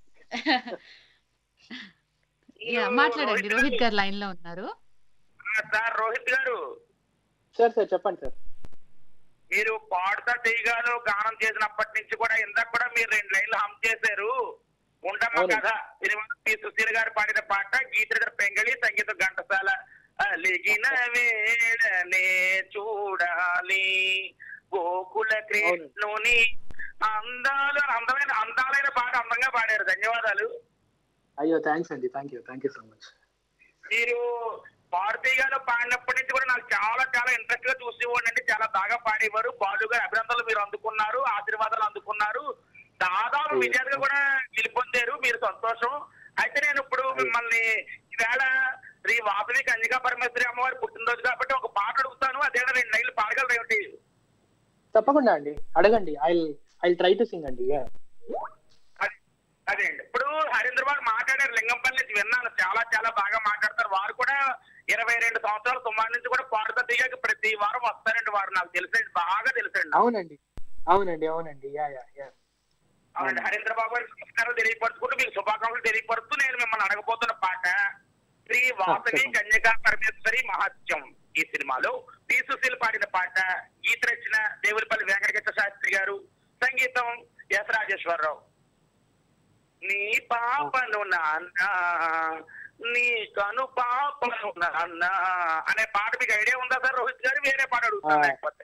yeah మాట్లాడండి రోహిత్ గారు లైన్ లో ఉన్నారు ఆ, సార్ రోహిత్ గారు సార్ సార్ చెప్పండి సార్ మీరు పాడుతా తీయగాలు గానం చేసినప్పటి నుంచి కూడా ఇందాక కూడా మీరు రెండు లైన్లు హమ్ చేశారు ఉండమ్మ అవును. కథ ఇది మన పి సుశీల్ గారు పాడిన పాట గీతడ పెంగళి సంగీత ఘంటసాల అలిగిన వేళనే చూడాలి గోకుల కృష్ణుని అందాలు అందమైన అందాలైన పాట అందంగా పాడారు ధన్యవాదాలు అయ్యో థ్యాంక్స్ అండి thank you thank you so much మీరు పాడుతీగాలో పాడినప్పటి నుంచి కూడా నాకు చాలా చాలా ఇంట్రెస్ట్ గా చూసేవాడిని అండి చాలా బాగా పాడేవారు బాలు గారి అభినందనలు మీరు అందుకున్నారు ఆశీర్వాదాలు అందుకున్నారు దాదాపు విజయాలుగా కూడా గెలుపొందారు మీరు సంతోషం అయితే నేను ఇప్పుడు మిమ్మల్ని ఈవేళ శ్రీ వాసవి కన్యకా పరమేశ్వరి అమ్మవారి పుట్టినరోజు కాబట్టి ఒక పాట అడుగుతాను అదే రెండు లైన్లు పాడగలరు ఏమిటి తప్పకుండా అండి అడగండి I I try to sing అండి yeah. అదే- అదే అండి ఇప్పుడు హరీంద్ర బాబు మాట్లాడారు లింగంపల్లి నుంచి విన్నాను చాలా చాలా బాగా మాట్లాడతారు వారు కూడా ఇరవై రెండు సంవత్సరాల సుమారు నుంచి కూడా పాడుతా దిగాక ప్రతి వారం వస్తారండి వారు నాకు తెలుసండి బాగా తెలుసండి అవునండి అవునండి అవునండి యా యా యా అవునండి హరీంద్ర బాబు గారికి నమస్కారం తెలియపరుచుకుంటూ మీకు శుభాకాంక్షలు తెలియపరుస్తూ నేను మిమ్మల్ని అడగబోతున్న పాట శ్రీ వాసవి చెప్పండి. కన్యకా పరమేశ్వరి మహత్యం ఈ సినిమాలో పి సుశీల్ పాడిన పాట గీత రచన దేవులపల్లి వెంకటకృష్ణ శాస్త్రి గారు సంగీతం ఎస్ రాజేశ్వరరావు నీ పాపను నాన్న నీ కను పాపను నాన్న అనే పాట మీకు ఐడియా ఉందా సార్ రోహిత్ గారు వేరే పాట అడుగుతాను ఆ. లేకపోతే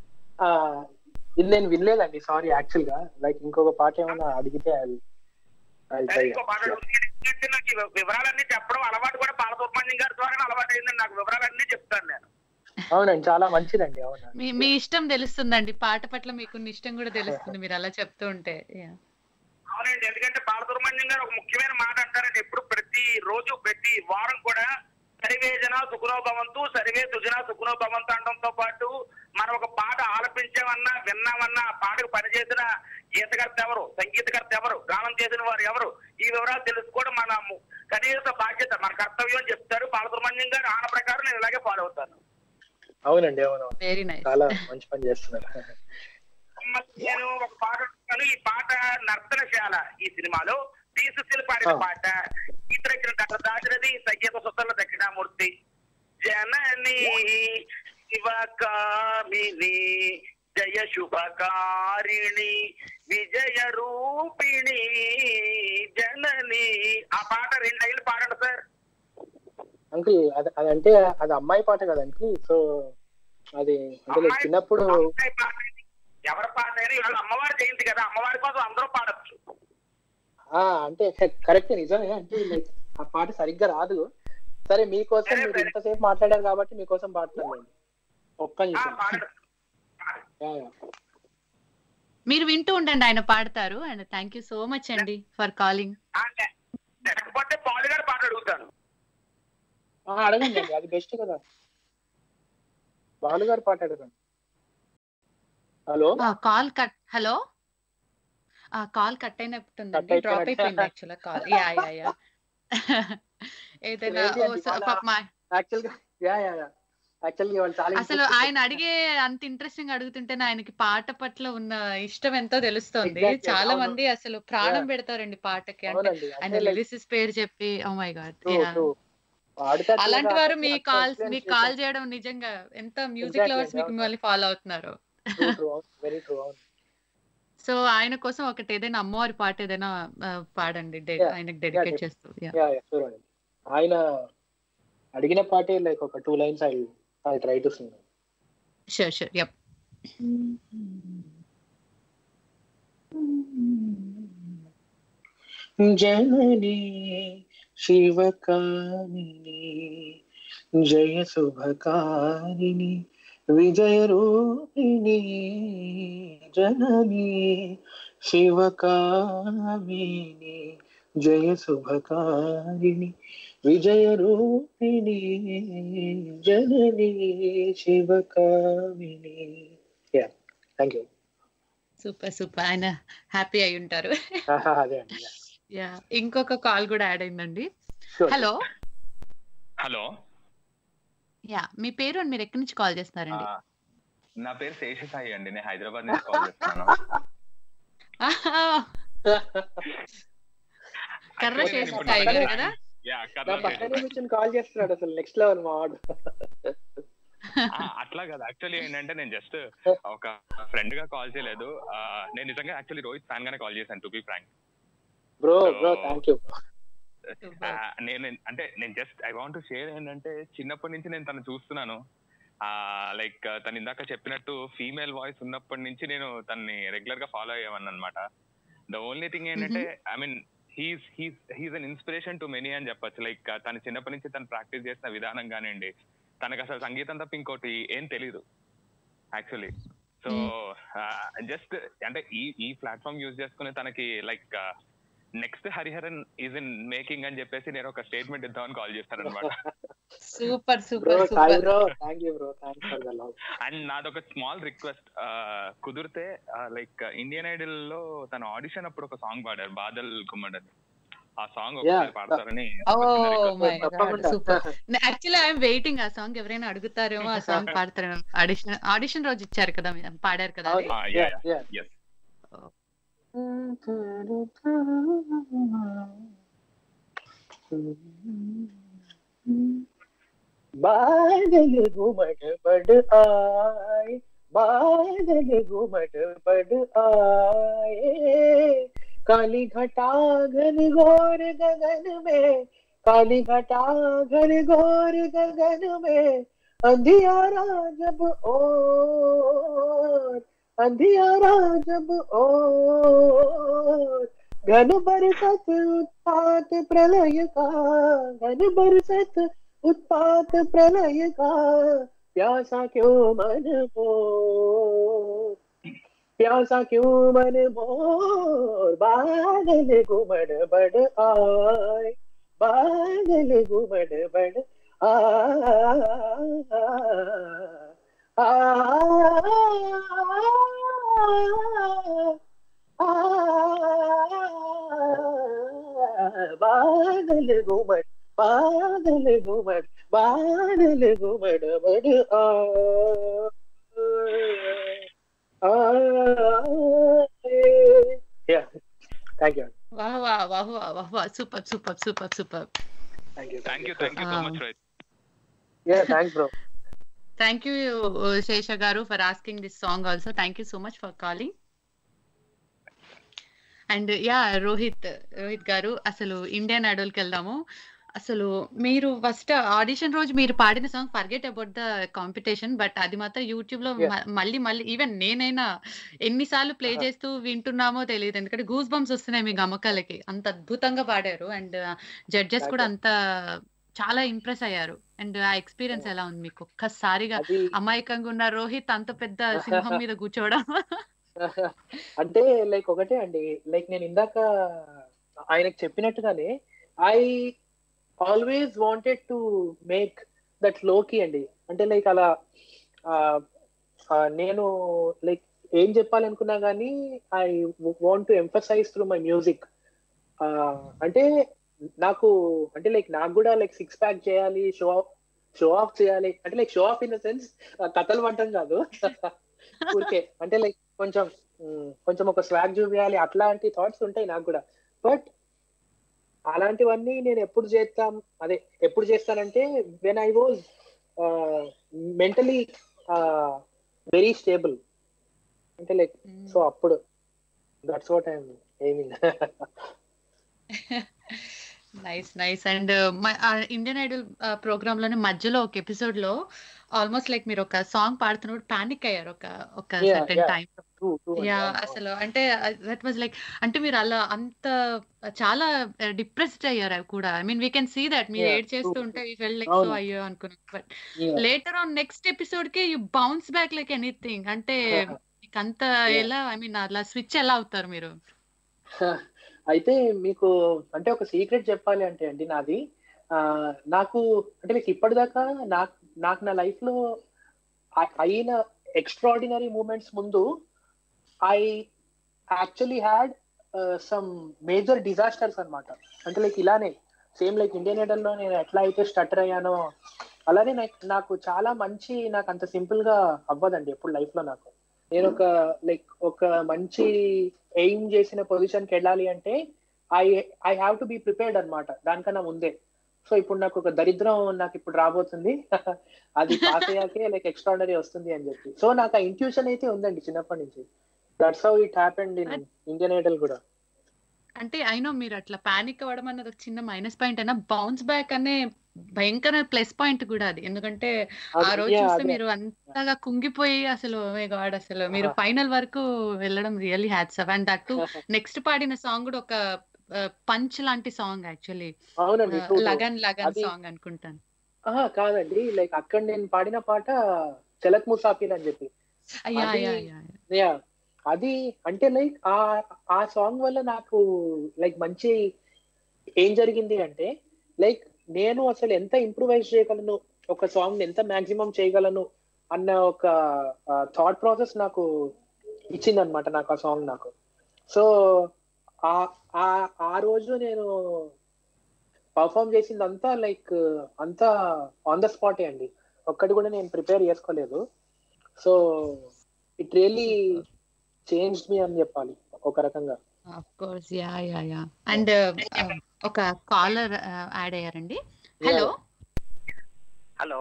ఇది నేను వినలేదండి సారీ యాక్చువల్ గా లైక్ ఇంకొక పాట ఏమైనా అడిగితే I'll సరే, try ఇంకో that. మాట Yeah. అడుగుతున్నాను. ఎందుకంటే నాకు ఈ వి- వివరాలన్నీ చెప్పడం అలవాటు కూడా బాలసుబ్రహ్మణ్యం గారి ద్వారా అలవాటు అయిందండి నాకు వివరాలన్నీ చెప్తాను నేను అవునండి చాలా మంచిదండి అవును మీ మీ ఇష్టం తెలుస్తుందండి పాట పట్ల మీకున్న ఇష్టం కూడా తెలుస్తుంది మీరు అలా చెప్తూ ఉంటే Yeah. అవునండి ఎందుకంటే బాలసుబ్రహ్మణ్యం గారు ఒక ముఖ్యమైన మాట అంటారండి ఎప్పుడు ప్రతి రోజు ప్రతి వారం కూడా సరివే జన సుఖనో భవంతు సరివే సుజన సుఖనో భవంతు అనడంతో పాటు మనం ఒక పాట ఆలపించామన్నా విన్నామన్నా ఆ పాటకు పనిచేసిన గీతకర్త ఎవరు సంగీతకర్త ఎవరు గానం చేసిన వారు ఎవరు ఈ వివరాలు తెలుసుకోవడం మన ము- కనీస బాధ్యత మన కర్తవ్యం అని చెప్తారు బాలసుబ్రహ్మణ్యం గారు ఆన ప్రకారం నేను ఇలాగే ఫాలో అవుతాను అవునండి అవును వెరీ నైస్ చాలా మంచి పని చేస్తున్నారు మళ్ళీ నేను ఒక పాట అడుగుతాను. ఈ పాట నర్తనశాల ఈ సినిమాలో టి సుశీల్ పాడిన ఆ. పాట ఇతర కథ దాచినది సంగీత సుతల దక్షిణామూర్తి జనని శివకామిని జయ శుభకారిణి విజయ రూపిణి జనని ఆ పాట రెండు లైన్లు పాడండి సార్ అంకుల్ అది అది అంటే అది అమ్మాయి పాట కదా అంకుల్ సో అది అంటే like అమ్మాయి- చిన్నప్పుడు అమ్మాయి పాట ఇది. ఎవరి పాట అయినా ఇవాళ అమ్మవారి జయంతి కదా అమ్మవారి కోసం అందరూ పాడొచ్చు ఆ అంటే కరెక్ట్ నిజమే అంటే లైక్ ఆ పాట సరిగ్గా రాదు సరే మీకోసం సరే, మీరు సరే. ఇంతసేపు మాట్లాడారు కాబట్టి మీకోసం పాడుతాను నేను ఒక్క ఆ, నిమిషం పాడండి యా, యా. మీరు వింటూ ఉండండి ఆయన పాడతారు and thank you so much అండి ఫర్ కాలింగ్ ఆ, లే- లేకపోతే పాలు గారు పాట అడుగుతాను ఆ, అడగండి అండి అది బెస్ట్ కదా బాలు గారు పాట అడగండి hello call cut hello call cut అయినట్టుందండి Cut అయిపోయినట్టు. డ్రాప్ అయిపోయింది actual call yeah yeah yeah ఏదైనా ఏంటి ఓ, అండి స- ఇవాళ? పాపం ఆ- యాక్చువల్ గా యా యా యా యాక్చువల్లీ వాళ్ళు చాలా అసలు interesting ఆయన అడిగే అంత ఇంట్రెస్టింగ్ అడుగుతుంటేనే ఆయనకి పాట పట్ల ఉన్న ఇష్టం ఎంతో తెలుస్తోంది Exactly, చాలా అవును. మంది అసలు ప్రాణం Yeah. పెడతారండి పాటకి అంటే అవునండి ఆయన అంటే like లిరిసిస్ పేరు చెప్పి oh my god true, true. పాడితే అట్లా అలాంటి వారు మీ కాకపోతే కాల్స్ అట్లా మీకు influence కాల్ చేయడం నిజంగా ఎంత మ్యూజిక్ Exactly, లవర్స్ మీకు అవును. మిమ్మల్ని ఫాలో అవుతున్నారు True, true, అవును. Very true, అవును. సో ఆయన కోసం ఒకటి ఏదైనా అమ్మవారి పాట ఏదైనా ఆ, పాడండి డె- Yeah, ఆయనకి డెడికేట్ yeah. చేస్తూ Yeah. యా యా షూర్ అండి ఆయన అడిగిన పాటే లైక్ ఒక two lines I I try to sing sure sure yup జనని శివకామిని జయ శుభకారిణి విజయ రూపిణి జనని శివకామిని జయ శుభకారిణి విజయ రూపిణి జనని శివకామిని yeah thank you super super ఆయన హ్యాపీ అయి ఉంటారు అదే అండి యా ఇంకొక కాల్ కూడా యాడ్ అయిందండి Sure. హలో హలో యా మీ పేరు and మీరు ఎక్కడి నుంచి కాల్ చేస్తున్నారండి ఆ, నా పేరు శేషసాయి అండి నేను హైదరాబాద్ నుంచి కాల్ చేస్తున్నాను కర్ర Actually, నేను శేష ఇప్పుడు సాయి నా- గారు కదా యా, నా కర్నూలు పక్కనే శేషసాయి. కూర్చొని కాల్ చేస్తున్నాడు అసలు నెక్స్ట్ లెవెల్ మా వాడు ఆ, అట్లా కదా యాక్చువల్లీ ఏంటంటే నేను జస్ట్ ఒక ఫ్రెండ్ గా కాల్ చేయలేదు ఆ, నేను నిజంగా యాక్చువల్లీ రోహిత్ ఫ్యాన్ గానే కాల్ చేశాను to be frank bro bro thank you నేను అంటే నేను జస్ట్ ఐ వాంట్ షేర్ ఏంటంటే చిన్నప్పటి నుంచి నేను తను చూస్తున్నాను ఆ లైక్ తను ఇందాక చెప్పినట్టు ఫీమేల్ వాయిస్ ఉన్నప్పటి నుంచి నేను తన్ని రెగ్యులర్ గా ఫాలో అయ్యేవాన్ని అనమాట ద ఓన్లీ థింగ్ ఏంటంటే I mean he's he's he's an inspiration to many అని చెప్పొచ్చు లైక్ తను చిన్నప్పటి నుంచి తను ప్రాక్టీస్ చేసిన విధానం కానివ్వండి తనకు అసలు సంగీతం తప్ప ఇంకోటి ఏం తెలీదు యాక్చువల్లీ సో జస్ట్ అంటే ఈ ఈ ప్లాట్ఫామ్ యూజ్ చేసుకుని తనకి like next Hariharan is in making అని చెప్పేసి నేను ఒక స్టేట్మెంట్ ఇద్దామని కాల్ చేస్తాను అనమాట super bro super Sai super bro thank you bro thanks for the love and నాదొక స్మాల్ రిక్వెస్ట్ కుదిరితే లైక్ ఇండియన్ ఐడల్ లో తన ఆడిషన్ అప్పుడు ఒక సాంగ్ పాడారు బాదల్ గుమ్మడ్ అని ఆ సాంగ్ ఒకసారి Yeah. పాడతారని ఓ ఒక చిన్న request. మై గాడ్ తప్పకుండా సూపర్ యాక్చువల్లీ ఐఎమ్ వెయిటింగ్ ఆ సాంగ్ ఎవరైనా అడుగుతారేమో ఆ సాంగ్ పాడతారేమో ఆడిషన్ ఆడిషన్ రోజు ఇచ్చారు కదా మీరు పాడారు కదా అది? Ah, yeah yeah, yeah yes. बादल घुमट पड़ आए बादल घुमट पड़ आए काली घटा घन घोर गगन में काली घटा घन घोर गगन में अंधियारा जब ओर अंधियारा जब ओर घन बरसत उत्पात प्रलय का घन बरसत उत्पात प्रलय का प्यासा क्यों मन मोर प्यासा क्यों मन मोर बादल घुमड़ बड़ आए बादल घुमड़ बड़ आ बादल घुमड़ बादल घुमड़ बादल घुमड़ बड़ आ Yeah, thank you. వాహ్ వాహ్ వాహ్ వాహ్ వాహ్ వాహ్ super super super super Thank you. Thank you thank you so Um, much Rohit Yeah, thanks, bro. Thank you Shesha garu for asking this song also thank you so much for calling and yeah Rohit Rohit garu అసలు Indian ఐడల్కి వెళ్దాము అసలు మీరు first audition రోజు మీరు పాడిన song forget about the competition but అది మాత్రం YouTube లో Yeah. మ- మళ్ళీ మళ్ళీ ఈవెన్ నేనైనా ఎన్నిసార్లు ప్లే Uh-huh. చేస్తూ వింటున్నామో తెలియదు ఎందుకంటే గూస్ బంప్స్ వస్తున్నాయి మీ గమకాలకి అంత అద్భుతంగా పాడారు అండ్ జడ్జెస్ Thank కూడా you. అంత చాలా ఇంప్రెస్ అయ్యారు అండ్ ఆ ఎక్స్పీరియన్స్ ఎలా ఉంది మీకు ఒక్కసారిగా అది అమాయకంగా ఉన్న రోహిత్ అంత పెద్ద సింహం మీద కూర్చోవడం అంటే లైక్ ఒకటే అండి లైక్ నేను ఇందాక ఆయనకు చెప్పినట్టుగానే I always wanted to make that లోకి అండి అంటే లైక్ అలా ఆ, ఆ, నేను లైక్ ఏం చెప్పాలనుకున్నా కానీ I want to emphasise through my music అంటే నాకు అంటే లైక్ నాకు కూడా లైక్ సిక్స్ ప్యాక్ చేయాలి షో ఆఫ్ షో ఆఫ్ చేయాలి అంటే like show off in the sense కథలు పడటం కాదు ఊరికే అంటే లైక్ కొంచెం మ్, కొంచెం ఒక స్వాగ్ చూపించాలి అట్లాంటి థాట్స్ ఉంటాయి నాకు కూడా బట్ అలాంటివన్నీ నేను ఎప్పుడు చేస్తాం అదే ఎప్పుడు చేస్తానంటే when I was mentally very stable అంటే లైక్ సో అప్పుడు that's what I'm aiming nice nice and Indian Idol programme లోనే మధ్యలో ఒక ఎపిసోడ్ లో ఆల్మోస్ట్ లైక్ మీరు ఒక సాంగ్ పాడుతున్నప్పుడు పానిక్ అయ్యారు ఒక ఒక Yeah, certain yeah. Time yeah అసలు అంటే దట్ వాజ్ లైక్ అంటే మీరు అలా అంత చాలా డిప్రెస్డ్ అయ్యారు అవి కూడా I mean we can see that మీరు Yeah, ఏడ్ చేస్తూ true. ఉంటే ఫెల్ లైక్ సో అవును. అయ్యో అనుకున్నాను but later on next episode కి you bounce back like anything అంటే మీకు అంత Yeah. ఎలా ఐ మీన్ అలా స్విచ్ ఎలా అవుతారు మీరు అయితే మీకు అంటే ఒక సీక్రెట్ చెప్పాలి అంటే అండి నాది ఆ, నాకు అంటే మీకు ఇప్పటిదాకా నాకు నాకు నా లైఫ్ లో అ- అయిన ఎక్స్ట్రాడినరీ మూమెంట్స్ ముందు I actually had some major disasters అన్నమాట అంటే లైక్ ఇలానే సేమ్ లైక్ ఇండియన్ ఐడల్ లో నేను ఎట్లా అయితే స్టటర్ అయ్యానో అలానే నాకు నాకు చాలా మంచి నాకు అంత సింపుల్ గా అవ్వదండి ఎప్పుడు లైఫ్ లో నాకు నేను ఒక లైక్ ఒక మంచి ఎయిమ్ చేసిన పొజిషన్ కి వెళ్ళాలి అంటే I I have to be prepared అన్నమాట దానికన్నా ముందే సో ఇప్పుడు నాకు ఒక దరిద్రం నాకు ఇప్పుడు రాబోతుంది అది పాస్ అయ్యాకే లైక్ ఎక్స్ట్రాడనరీ వస్తుంది అని చెప్పి సో నాకు ఆ ఇంట్యూషన్ అయితే ఉందండి చిన్నప్పటి నుంచి that's how it happened in Indian Idol కూడా అంటే అయినో మీరు అట్లా పానిక్ అవ్వడం అన్నది ఒక చిన్న మైనస్ పాయింట్ అయినా బౌన్స్ బ్యాక్ అనే భయంకర ప్లస్ పాయింట్ కూడా అది ఎందుకంటే ఆ అది- రోజు yeah, చూస్తే అదే. మీరు అంతగా కుంగిపోయి అసలు మే గాడ్ అసలు మీరు ఆహా. ఫైనల్ వరకు వెళ్ళడం really hats up and that next పాడిన సాంగ్ కూడా ఒక పంచ్ లాంటి సాంగ్ యాక్చువల్లీ అవునండి true, true. లగన్ లగన్ అది- సాంగ్ అనుకుంటాను ఆహా, కాదండి లైక్ అక్కడ నేను పాడిన పాట చలక్ ముసాఫిర్ అని చెప్పి అయ్యా అది- అయ్యా అయ్యా యా అది అంటే లైక్ ఆ ఆ సాంగ్ వల్ల నాకు లైక్ మంచి ఏం జరిగింది అంటే లైక్ నేను అసలు ఎంత ఇంప్రూవైజ్ చేయగలను ఒక సాంగ్ ఎంత మాక్సిమం చేయగలను అన్న ఒక థాట్ ప్రాసెస్ నాకు ఇచ్చింది అనమాట నాకు ఆ సాంగ్ నాకు సో ఆ ఆ ఆ రోజు నేను పర్ఫామ్ చేసిందంతా లైక్ అంతా ఆన్ ద స్పాటే అండి ఒక్కటి కూడా నేను ప్రిపేర్ చేసుకోలేదు so it really change me అని చెప్పాలి ఒక రకంగా of course yeah yeah yeah and ఒక కాలర్ యాడ్ అయ్యారండి హలో హలో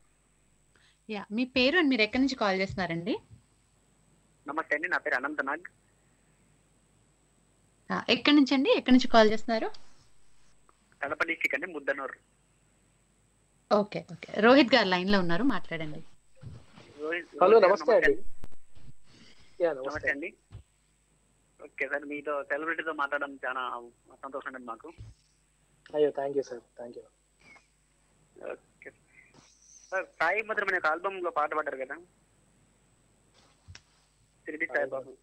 యా మీ పేరు and మీరు ఎక్కడి నుంచి కాల్ చేస్తున్నారండి నమస్తే అండి నా పేరు అనంతనాగ్ ఆ, ఎక్కడి నుంచి అండి ఎక్కడి నుంచి కాల్ చేస్తున్నారు కడప డిస్టిక్ అండి Muddanur okay okay Rohit garu line లో ఉన్నారు మాట్లాడండి రోహిత్- హలో రోహిత్ గారు నమస్తే అండి యా నమస్తే నమస్తే అండి ఓకే సార్ మీతో సెలబ్రిటీతో మాట్లాడడం చాలా సంతోషం అండి మాకు అయ్యో thank you sir thank you okay sir Sai Bhadram అనే ఒక ఆల్బమ్ లో పాట పాడారు కదా తిరిగి సాయిబాబు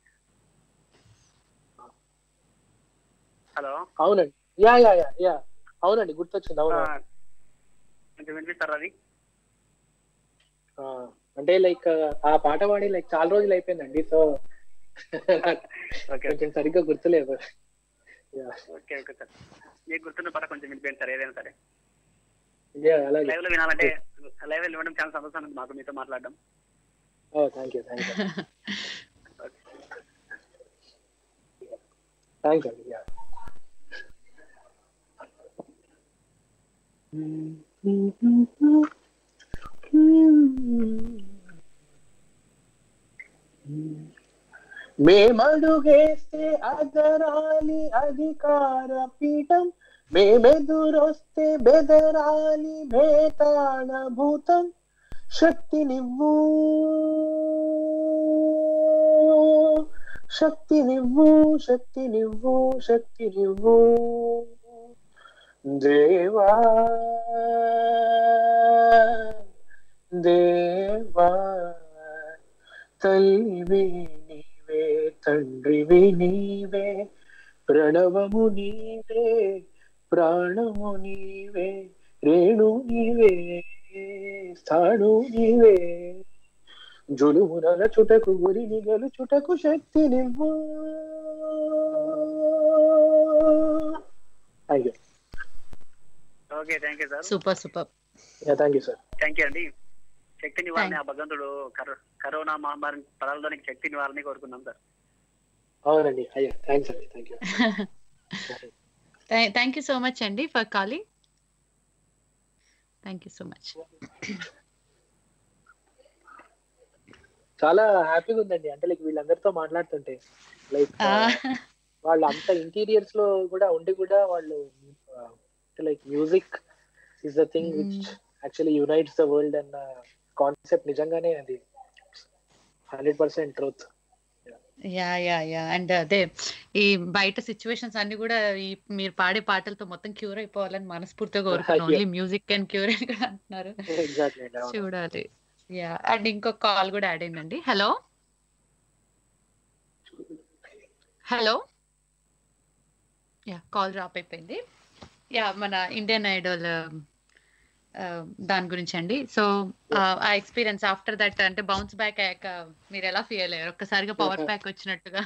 హలో అవునండి యా యా యా యా అవునండి గుర్తొచ్చింది అవును కొంచెం వినిపిస్తారా అది ఆ, అంటే లైక్ ఆ పాట పాడి లైక్ చాలా రోజులు అయిపోయిందండి సో ఓకే కొంచెం సరిగ్గా గుర్తులేదు యా ఓకే ఓకే సార్ మీకు గుర్తున్న పాట కొంచెం వినిపోయింది సార్ ఏదైనా సరే యా అలాగే లైవ్ లో వినాలంటే లైవ్ లో వినడం చాలా సంతోషం ఉంది మాకు మీతో మాట్లాడడం oh thank you thank you thanks అండి యా మేమడుగేస్తే అదరాలి అధికార పీఠం మేమెదురొస్తే బెదరాలి భేతాళ భూతం శక్తినివ్వు శక్తినివ్వు శక్తినివ్వు శక్తినివ్వు దేవా దేవా తల్లివి నీవే తండ్రివి నీవే ప్రణవము నీవే ప్రాణము నీవే రేణు నీవే స్థాను నీవే జులుమునల చుటకు గురిని గెలుచుటకు శక్తినివ్వు thank you okay thank you sir super super thank you sir thank you అండి శక్తిని వారిని ఆ భగవంతుడు కరో- కరోనా మహమ్మారి పదాలలోనికి శక్తిని వారిని కోరుకున్నాం సార్ అవునండి అయ్యా థ్యాంక్స్ అండి thank you thank you so much అండి for calling thank you so much చాలా హ్యాపీగా ఉందండి అంటే లైక్ వీళ్ళందరితో మాట్లాడుతుంటే లైక్ వాళ్ళు అంత ఇంటీరియర్స్ లో కూడా ఉండి కూడా వాళ్ళు like music is the thing which actually unites the world అన్న కాన్సెప్ట్ నిజంగానే అది hundred percent truth yeah yeah yeah and అదే ఈ బయట సిచ్యువేషన్స్ అన్ని కూడా ఈ మీరు పాడే పాటలతో మొత్తం క్యూర్ అయిపోవాలని మనస్ఫూర్తిగా కోరుకున్నాను Yeah. Only music and cure అని కూడా అంటున్నారు ఎగ్జాక్ట్లీ చూడాలి యా అండ్ ఇంకొక కాల్ కూడా యాడ్ అయిందండి hello hello yeah call drop అయిపోయింది యా మన ఇండియన్ ఐడల్ దాని గురించి అండి సో ఆ ఎక్స్పీరియన్స్ ఆఫ్టర్ దట్ అంటే బౌన్స్ బ్యాక్ అయ్యాక మీరు ఎలా ఫీల్ అయ్యారు ఒక్కసారిగా పవర్ బ్యాక్ వచ్చినట్టుగా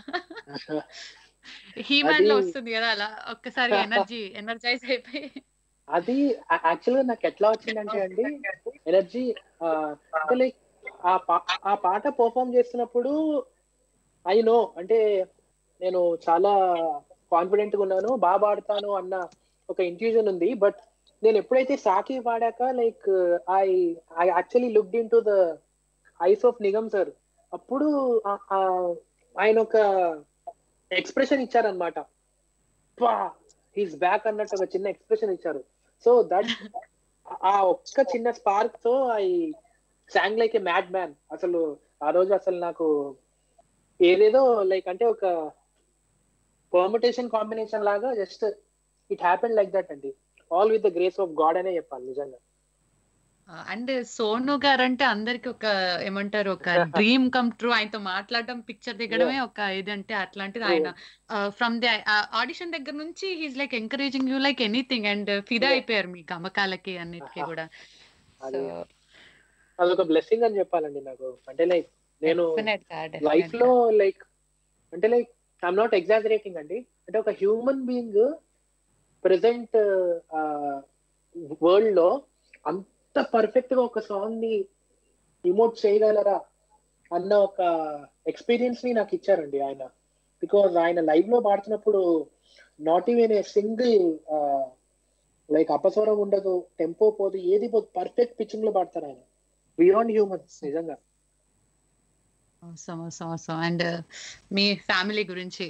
హీమాన్ లో అది- వస్తుంది కదా అలా ఒక్కసారిగా ఎనర్జీ ఎనర్జైజ్ అయిపోయి అది యాక్చువల్ గా నాకు ఎట్లా వచ్చిందంటే అండి ఎనర్జీ అంటే లైక్ ఆ పా- ఆ పాట పర్ఫామ్ చేస్తున్నప్పుడు ఐ నో అంటే నేను చాలా కాన్ఫిడెంట్ గా ఉన్నాను బాగా పాడతాను అన్న ఒక ఇంట్యూజన్ ఉంది బట్ నేను ఎప్పుడైతే సాకి పాడాక like I I actually looked into the eyes of Nigam sir అప్పుడు ఆ- ఆ ఆయన ఒక ఎక్స్ప్రెషన్ ఇచ్చారనమాట హీస్ బ్యాక్ అన్నట్టు ఒక చిన్న ఎక్స్ప్రెషన్ ఇచ్చారు సో దట్ ఆ ఒక్క చిన్న స్పార్క్ తో I song like a mad man అసలు ఆ రోజు అసలు నాకు ఏదేదో లైక్ అంటే ఒక పర్మిటేషన్ కాంబినేషన్ లాగా just it happen like that అండి all with the grace of God అనే చెప్పాలి నిజంగా అండ్ సోను గారు అంటే అందరికి ఒక ఏమంటారు ఒక డ్రీమ్ కమ్ ట్రూ ఆయనతో మాట్లాడడం పిక్చర్ దిగడమే ఒక ఇదంటే అట్లాంటిది ఆయన ఫ్రమ్ ది ఆడిషన్ దగ్గర నుంచి he's like encouraging you like anything and ఫిదా Yeah. అయిపోయారు మీ గమకాలకి అన్నిటికీ కూడా అది అదొక బ్లెస్సింగ్ అని చెప్పాలండి నాకు అంటే లైక్ నేను లైఫ్ లో లైక్ అంటే లైక్ ఐఎమ్ నాట్ ఎగ్జాగరేటింగ్ అండి అంటే ఒక హ్యూమన్ బీయింగ్ ప్రెసెంట్ వరల్డ్ లో అంత పర్ఫెక్ట్ గా ఒక సాంగ్ ని ఇమోట్ చేయగలరా అన్న ఒక ఎక్స్పీరియన్స్ ని నాకు ఇచ్చారండి ఆయన బికాజ్ ఆయన లైవ్ లో పాడుతున్నప్పుడు not even a single like అపస్వరం ఉండదు టెంపో పోదు ఏది పోదు పర్ఫెక్ట్ పిచ్చింగ్ లో పాడతారు ఆయన బియాండ్ హ్యూమన్స్ నిజంగా అవసరం అవసరం అవసరం అండ్ మీ ఫ్యామిలీ గురించి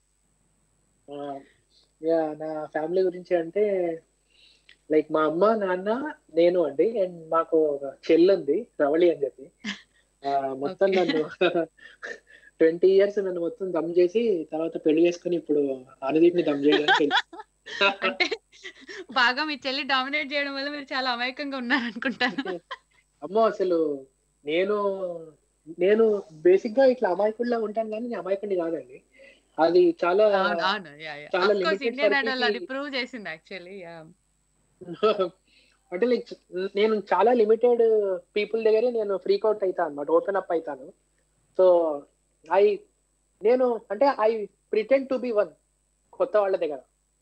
యా నా ఫ్యామిలీ గురించి అంటే లైక్ మా అమ్మ నాన్న నేను అండి అండ్ మాకు ఒక చెల్లి ఉంది రవళి అని చెప్పి ఆ, మొత్తం Okay. నన్ను ట్వంటీ ఇయర్స్ నన్ను మొత్తం దమ్ చేసి తర్వాత పెళ్లి చేసుకుని ఇప్పుడు అనుదీప్ ని దమ్ చేయడానికి వెళ్ళి- అంటే బాగా మీ చెల్లి డామినేట్ చేయడం వల్ల మీరు చాలా అమాయకంగా ఉన్నారనుకుంటాను అమ్మో అసలు నేను నేను బేసిక్ గా ఇట్లా అమాయకుడిలా ఉంటాను కానీ నేను అమాయకుడిని కాదండి అది చాలా అవును అవును చాలా course limited Indian circle idol అది కి- ప్రూవ్ చేసింది యాక్చువల్లీ అంటే లైక్ నేను చాలా లిమిటెడ్ పీపుల్ దగ్గరే నేను ఫ్రీక్ అవుట్ అవుతాను అనమాట ఓపెన్ అప్ అవుతాను సో ఐ నేను అంటే I pretend to be one కొత్త వాళ్ళ దగ్గర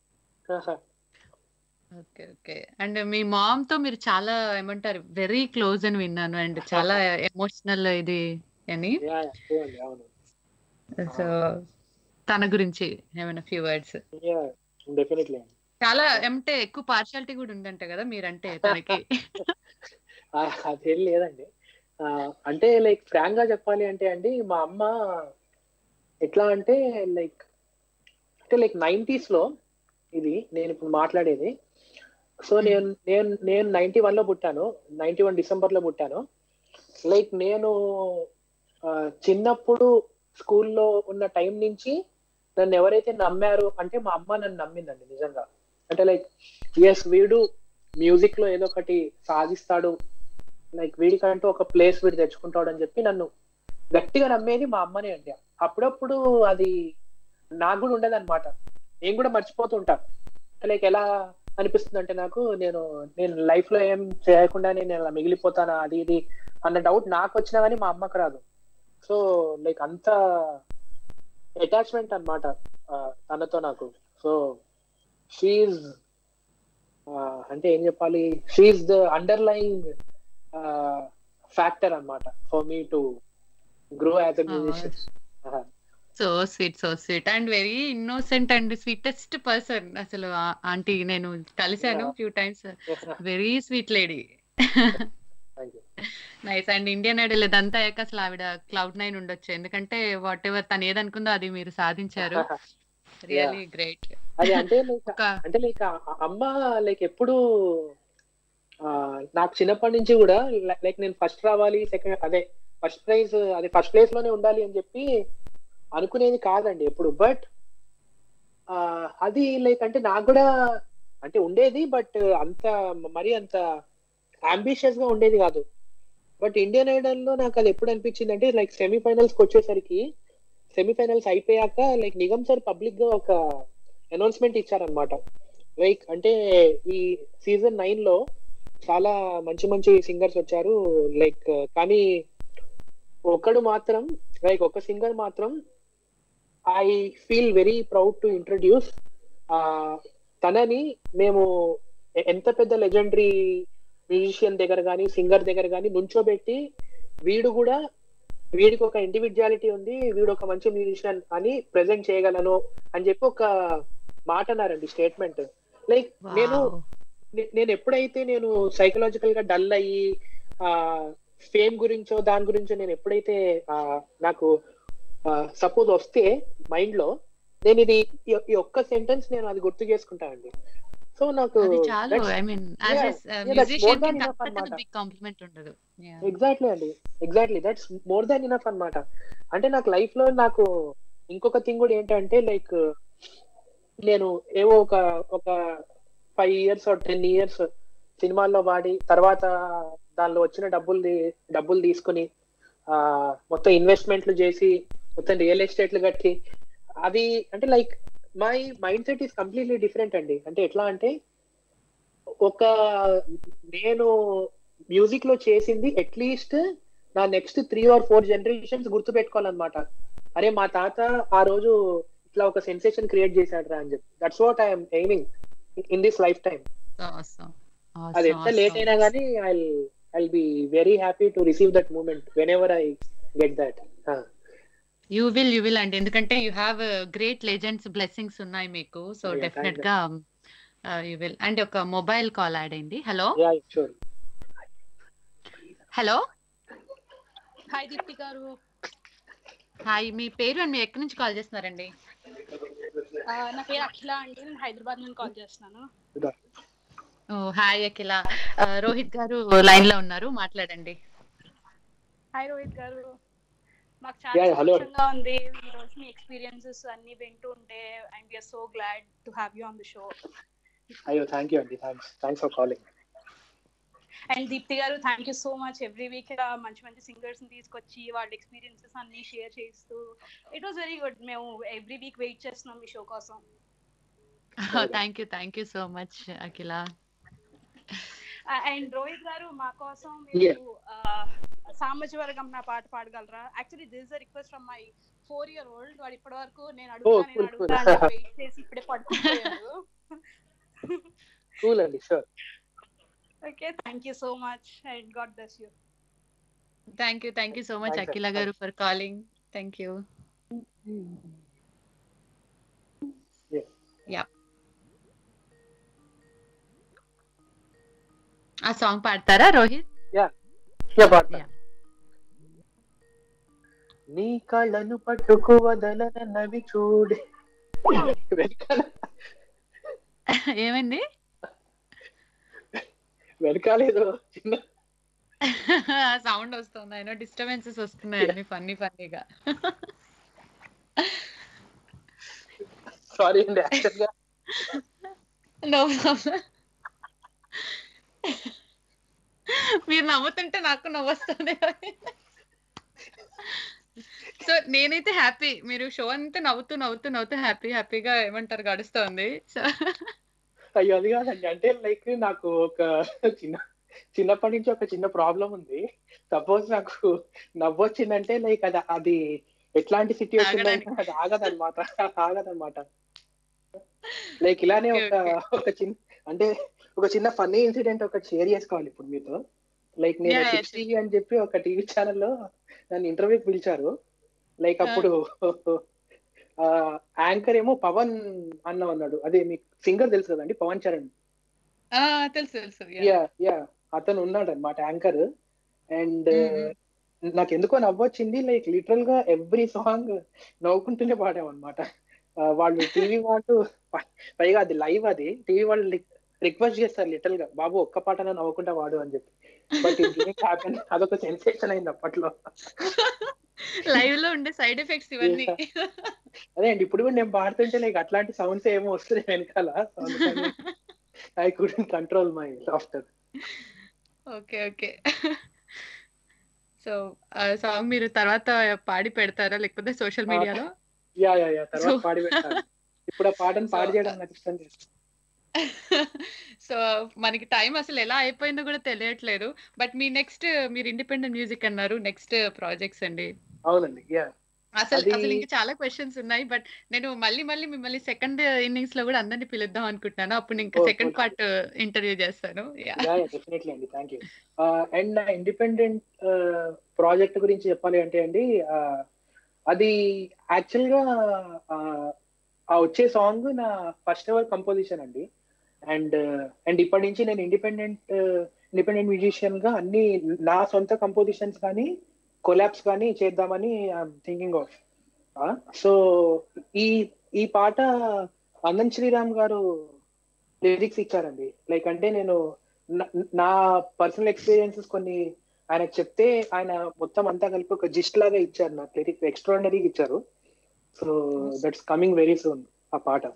ఓకే ఓకే అండ్ మీ మామ్ తో మీరు చాలా ఏమంటారు వెరీ క్లోజ్ అని విన్నాను అండ్ చాలా ఎమోషనల్ ఇది అని Yeah, yeah, అవునండి, అవును సో తన గురించి ఏమైనా ఫ్యూ వర్డ్స్ డెఫినెట్లీ చాలా అంటే ఎక్కువ పార్షాలిటీ కూడా ఉందంట కదా మీరంటే తనకి అదేం లేదండి ఆ, అంటే లైక్ ఫ్రాంక్ గా చెప్పాలి అంటే అండి మా అమ్మ ఎట్లా అంటే లైక్ అంటే లైక్ నైంటీస్ లో ఇది నేను ఇప్పుడు మాట్లాడేది సో నేను నేను నేను నైన్టీ వన్ లో పుట్టాను నైన్టీ వన్ డిసెంబర్ లో పుట్టాను లైక్ నేను ఆ, చిన్నప్పుడు స్కూల్లో ఉన్న టైం నుంచి నన్ను ఎవరైతే నమ్మారు అంటే మా అమ్మ నన్ను నమ్మిందండి నిజంగా అంటే లైక్ ఎస్ వీడు మ్యూజిక్ లో ఏదో ఒకటి సాధిస్తాడు లైక్ వీడికంటూ ఒక ప్లేస్ వీడు తెచ్చుకుంటాడు అని చెప్పి నన్ను గట్టిగా నమ్మేది మా అమ్మనే అండి అప్పుడప్పుడు అది నాకు కూడా ఉండదు అనమాట నేను కూడా మర్చిపోతుంటా లైక్ ఎలా అనిపిస్తుంది అంటే నాకు నేను నేను లైఫ్ లో ఏం చేయకుండానే నేను అలా మిగిలిపోతానా అది ఇది అన్న డౌట్ నాకు వచ్చినా కానీ మా అమ్మకు రాదు సో లైక్ అంత అటాచ్మెంట్ అనమాట తనతో నాకు సో షీఈ్ అంటే ఏం చెప్పాలి షీఈ్ ద అండర్లయింగ్ ఫ్యాక్టర్ అన్నమాట for me to grow as a musician so sweet so sweet and very innocent and sweetest person అసలు ఆంటీ నేను కలిశాను few times very sweet lady nice and Indian idol ఇదంతా అయ్యాక అసలు ఆవిడ cloud nine ఉండొచ్చు ఎందుకంటే వాట్ ఎవర్ తను ఏదనుకుందో అది మీరు సాధించారు రియలీ గ్రేట్ అది అంటే లైక్ అంటే లైక్ అమ్మ లైక్ ఎప్పుడు ఆ, నాకు చిన్నప్పటి నుంచి కూడా లైక్ నేను ఫస్ట్ రావాలి సెకండ్ అదే ఫస్ట్ ప్రైజ్ అదే ఫస్ట్ ప్లేస్ లోనే ఉండాలి అని చెప్పి అనుకునేది కాదండి ఎప్పుడు బట్ అది లైక్ అంటే నాకు కూడా అంటే ఉండేది బట్ అంత మరి అంత అంబిషియస్ గా ఉండేది కాదు బట్ ఇండియన్ ఐడల్ లో నాకు అది ఎప్పుడు అనిపించింది అంటే లైక్ సెమీఫైనల్స్ కి వచ్చేసరికి సెమీఫైనల్స్ అయిపోయాక లైక్ నిగమ్ సార్ పబ్లిక్ గా ఒక అనౌన్స్మెంట్ ఇచ్చారనమాట లైక్ అంటే ఈ సీజన్ నైన్ లో చాలా మంచి మంచి సింగర్స్ వచ్చారు లైక్ కానీ ఒకడు మాత్రం లైక్ ఒక సింగర్ మాత్రం I feel very proud to introduce తనని మేము ఎ- ఎంత పెద్ద లెజెండరీ మ్యూజిషియన్ దగ్గర కానీ సింగర్ దగ్గర కానీ నుంచోబెట్టి వీడు కూడా వీడికి ఒక ఇండివిజువాలిటీ ఉంది వీడు ఒక మంచి మ్యూజిషియన్ అని ప్రెజెంట్ చేయగలను అని చెప్పి ఒక మాట అన్నారండి స్టేట్మెంట్ లైక్ నేను నే- నేను ఎప్పుడైతే నేను సైకలాజికల్ గా డల్ అయ్యి ఆ ఫేమ్ గురించో దాని గురించో నేను ఎప్పుడైతే ఆ, నాకు సపోజ్ వస్తే మైండ్ లో నేను ఇది ఈ- ఈ ఒక్క సెంటెన్స్ నేను అది గుర్తు చేసుకుంటానండి సో నాకు అది చాలు ఐ మీన్ యాజ్ మ్యూజిషియన్ కి అంతకన్నా బిగ్ కాంప్లిమెంట్ ఉండదు Yeah. ఎగ్జాక్ట్లీ అండి exactly that's more than enough అన్నమాట అంటే నాకు లైఫ్ లో నాకు ఇంకొక థింగ్ కూడా ఏంటంటే లైక్ నేను ఏవో ఒక ఒక ఫైవ్ ఇయర్స్ టెన్ ఇయర్స్ సినిమాల్లో వాడి తర్వాత దానిలో వచ్చిన డబ్బులు డబ్బులు తీసుకుని ఆ మొత్తం ఇన్వెస్ట్మెంట్లు చేసి మొత్తం రియల్ ఎస్టేట్లు కట్టి అది అంటే like my mindset is completely different అండి అంటే ఎట్లా అంటే ఒక నేను మ్యూజిక్ లో చేసింది అట్లీస్ట్ నా next three or four generations గుర్తు పెట్టుకోవాలన్నమాట అరే మా తాత ఆ రోజు ఇట్లా ఒక సెన్సేషన్ క్రియేట్ చేశాడు రా అని చెప్పి that's what I'm aiming in this lifetime Awesome. అది Awesome, ఎంత లేట్ awesome. అయినా కానీ I I be very happy to receive that moment whenever I get that you will you will అండి ఎందుకంటే you have great legends blessings ఉన్నాయి మీకు so Yeah, definite thank గా you will and ఒక mobile call ad అయింది hello yeah sure hello hi Deepthi గారు hi మీ పేరు అండ్ మీరు ఎక్కడి నుంచి కాల్ చేస్తున్నారండి ఆ, నా పేరు అఖిల అండి నేను హైదరాబాద్ నుండి కాల్ చేస్తున్నాను ఓ హాయ్ అఖిల ఆ, రోహిత్ గారు లైన్ లో ఉన్నారు మాట్లాడండి హాయ్ రోహిత్ గారు మాకు చాలా Yeah, hello. సంతోషంగా ఉంది ఈ రోజు మీ ఎక్స్పీరియన్సెస్ అన్ని వింటూ ఉంటే and we are so glad to have you on the show అయ్యో థ్యాంక్ యూ అండి thanks thanks for calling and Deepthi గారు thank you so much every week మంచి మంచి సింగర్స్ ని తీసుకొచ్చి వాళ్ళ ఎక్స్పీరియన్సెస్ అన్ని షేర్ చేస్తూ ఇట్ వాస్ వెరీ గుడ్ మేము ఎవ్రీ వీక్ వెయిట్ చేస్తున్నాం మీ షో కోసం thank you thank you so much Akhila and Rohit గారు మా కోసం Yeah. మీరు సామాజిక వర్గం నా పాట పాడగలరా actually this a request from my four year old వాడు ఇప్పటి వరకు నేను అడుగుతా నేను cool, అడుగుతా cool. అని వెయిట్ చేసి ఇప్పుడే పడుకుంటారు కూల్ అండి sure okay thank you so much and God bless you thank you thank you so much Thanks, Akhila thanks. గారు for calling thank you Yeah. Yeah ఆ సాంగ్ పాడతారా రోహిత్ యా పాడతా Yeah. నీ కళ్ళను పట్టుకు వదలనవి చూడే వెనకాల ఏమైంది వెనకాల ఏదో చిన్న సౌండ్ వస్తుంది అయినా డిస్టర్బెన్సెస్ వస్తున్నాయి అన్ని ఫన్నీ ఫన్నీగా సారీ అండి యాక్చువల్ గా నో ప్రాబ్లం మీరు నవ్వుతుంటే నాకు నవ్వొస్తుంది సో నేనైతే హ్యాపీ మీరు షో అంతా నవ్వుతూ నవ్వుతూ నవ్వుతూ హ్యాపీ హ్యాపీగా ఏమంటారు గడుస్తోంది సో అయ్యో అది కాదండి అంటే లైక్ నాకు ఒక చిన్న చిన్నప్పటి నుంచి ఒక చిన్న ప్రాబ్లం ఉంది సపోజ్ నాకు నవ్వొచ్చిందంటే లైక్ అది అది ఎట్లాంటి సిచ్యువేషన్ ఆగడానికి. అది ఆగదన్నమాట ఆగదన్నమాట లైక్ ఇలానే Okay, ఒక okay. ఒక చిన్న అంటే ఒక చిన్న ఫన్నీ ఇన్సిడెంట్ ఒకటి షేర్ చేసుకోవాలి ఇప్పుడు మీతో లైక్ నేను Yeah, yeah, సిక్స్ టీవీ అని చెప్పి ఒక టీవీ ఛానల్లో నన్ను ఇంటర్వ్యూకి పిలిచారు లైక్ అప్పుడు యాంకర్ ఏమో పవన్ అన్న ఉన్నాడు అదే మీకు సింగర్ తెలుసు కదండి పవన్ చరణ్ ఆ, తెలుసు తెలుసు yeah. యా యా అతను ఉన్నాడు అనమాట యాంకర్ అండ్ Mhm. నాకు ఎందుకో నవ్వొచ్చింది లైక్ లిటరల్ గా ఎవ్రీ సాంగ్ నవ్వుకుంటూనే పాడాం అనమాట వాళ్ళు టీవీ వాళ్ళు ప- పైగా అది లైవ్ అది టీవీ వాళ్ళు రిక్వెస్ట్ చేస్తారు లిటరల్ గా బాబు ఒక్క పాటన నవ్వుకుంటా వాడు అని చెప్పి బట్ ఇట్ హ్యాపెన్ అదొక సెన్సేషన్ అయింది అప్పట్లో లైవ్ లో ఉండే సైడ్ ఎఫెక్ట్స్ ఇవన్నీ అదే అండి ఇప్పుడు కూడా నేను పాడుతుంటే లైక్ అట్లాంటి సౌండ్స్ ఏమో వస్తున్నాయి వెనకాల I couldn't control my laughter okay okay so ఆ సాంగ్ మీరు తర్వాత పాడి పెడతారా లేకపోతే సోషల్ మీడియాలో యా యా యా తర్వాత So- పాడి పెట్టాలి ఇప్పుడు ఆ పాటను పాడి So- చేయడం నాకు ఇష్టం లేదు సో మనకి టైం అసలు ఎలా అయిపోయిందో కూడా తెలియట్లేదు బట్ మీ నెక్స్ట్ మీరు ఇండిపెండెంట్ మ్యూజిక్ అన్నారు నెక్స్ట్ ప్రాజెక్ట్స్ అండి అవునండి యా అసలు అది- అసలు ఇంకా చాలా క్వశ్చన్స్ ఉన్నాయి బట్ నేను మళ్ళీ మళ్ళీ మిమ్మల్ని సెకండ్ ఇన్నింగ్స్ లో కూడా అందరినీ పిలుద్దాం అనుకుంటున్నాను అప్పుడు ఇంకా Oh, second okay. Part interview చేస్తాను యా యా డెఫినెట్లీ అండి థ్యాంక్ యూ అండ్ నా ఇండిపెండెంట్ ప్రాజెక్ట్ గురించి చెప్పాలి అంటే అండి uh, అది యాక్చువల్ గా uh, ఆ వచ్చే సాంగ్ నా ఫస్ట్ ఎవర్ కంపోజిషన్ అండి అండ్ అండ్ ఇప్పటి నుంచి నేను ఇండిపెండెంట్ ఇండిపెండెంట్ మ్యూజిషియన్ గా అన్ని నా సొంత కంపోజిషన్స్ కానీ కొలాబ్స్ కానీ చేద్దామని ఐఎమ్ థింకింగ్ ఆఫ్ సో ఈ ఈ పాట అందన్ శ్రీరామ్ గారు లిరిక్స్ ఇచ్చారండి లైక్ అంటే నేను నా- నా పర్సనల్ ఎక్స్పీరియన్సెస్ కొన్ని ఆయనకు చెప్తే ఆయన మొత్తం అంతా కలిపి ఒక జిస్ట్ లాగా ఇచ్చారు నాకు లిరిక్ ఎక్స్ట్రాడినరీగా ఇచ్చారు so that's coming very soon ఆ పాట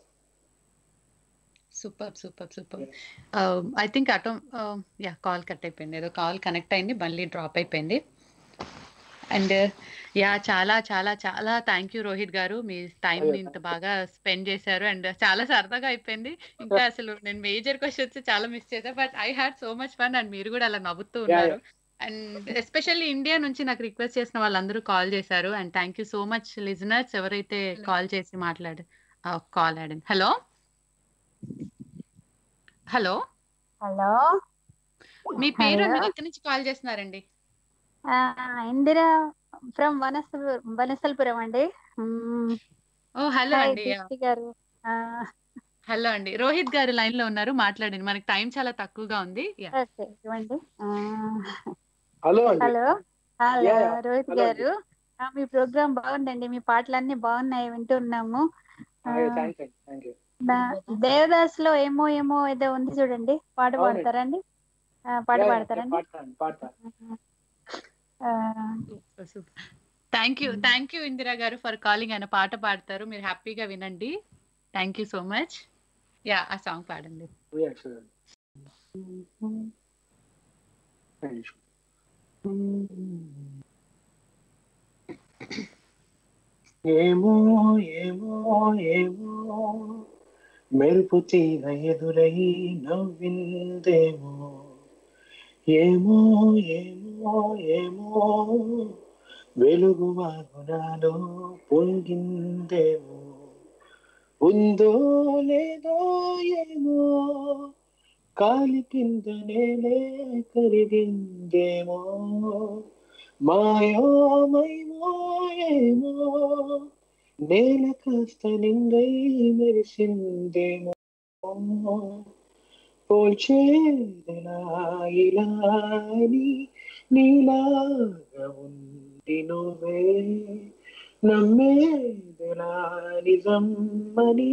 super super super I think అటో యా కాల్ కట్ అయిపోయింది ఏదో కాల్ కనెక్ట్ అయింది మళ్ళీ డ్రాప్ అయిపోయింది అండ్ యా చాలా చాలా చాలా థ్యాంక్ యూ రోహిత్ గారు మీ టైం అయ్యో, ఇంత thank you. బాగా స్పెండ్ చేశారు అండ్ చాలా సరదాగా అయిపోయింది ఇంకా అసలు నేను మేజర్ క్వశ్చన్స్ చాలా మిస్ చేశా but I had so much fun and మీరు కూడా అలా నవ్వుతూ Yeah, ఉన్నారు అండ్ ఎస్పెషల్లీ ఇండియా నుంచి నాకు రిక్వెస్ట్ చేసిన వాళ్ళందరూ కాల్ చేశారు and thank you so much listeners ఎవరైతే కాల్ చేసి మాట్లాడు కాల్ ఆడండి హలో హలో హలో మీ పేరు Hello. మీరు ఎక్కడి నుంచి కాల్ చేస్తున్నారండి ఇందిరా ఫ్రమ్ వనసల్ వనసల్పురం అండి మ్మ్. ఓ హలో హాయ్ అండి దీప్తి గారు ఆ, హలో అండి రోహిత్ గారు లైన్ లో ఉన్నారు మాట్లాడండి మనకి టైం చాలా తక్కువగా ఉంది Yeah. ఓకే ఇవ్వండి ఆ, హలో అండి hello hello Yeah, yeah. Rohit Hello గారు ఆ, మీ ప్రోగ్రామ్ బాగుందండి మీ పాటలన్నీ బాగున్నాయి వింటున్నాము ఆ, థ్యాంక్స్ అండి థ్యాంక్ యూ నా- దేవదాస్ లో ఏమో ఏమో ఏదో ఉంది చూడండి పాట అవునండి. పాడతారండి ఆ, పాట పాడతారండి పాడతాను పాడతాను ఆ, Super, super. Thank you thank you Indira గారు ఫర్ కాలింగ్ ఆయన పాట పాడతారు మీరు హ్యాపీగా వినండి thank you so much yeah ఆ సాంగ్ పాడండి Yeah, sure. Thank you. ఏమో ఏమో ఏమో మెరుపు తీగ ఎదురై నవ్విందేమో ఏమో ఏమో ఏమో వెలుగు వాగునాలో పొంగిందేమో ఉందో లేదో ఏమో కాలి కింద నేలే కరిగిందేమో మాయో మైమో ఏమో నేల కాస్త నిండై మెరిసిందేమో పోల్చేదెలా ఇలా అని నీలాగా ఉంది నువ్వే నమ్మేదెలా నిజమ్మని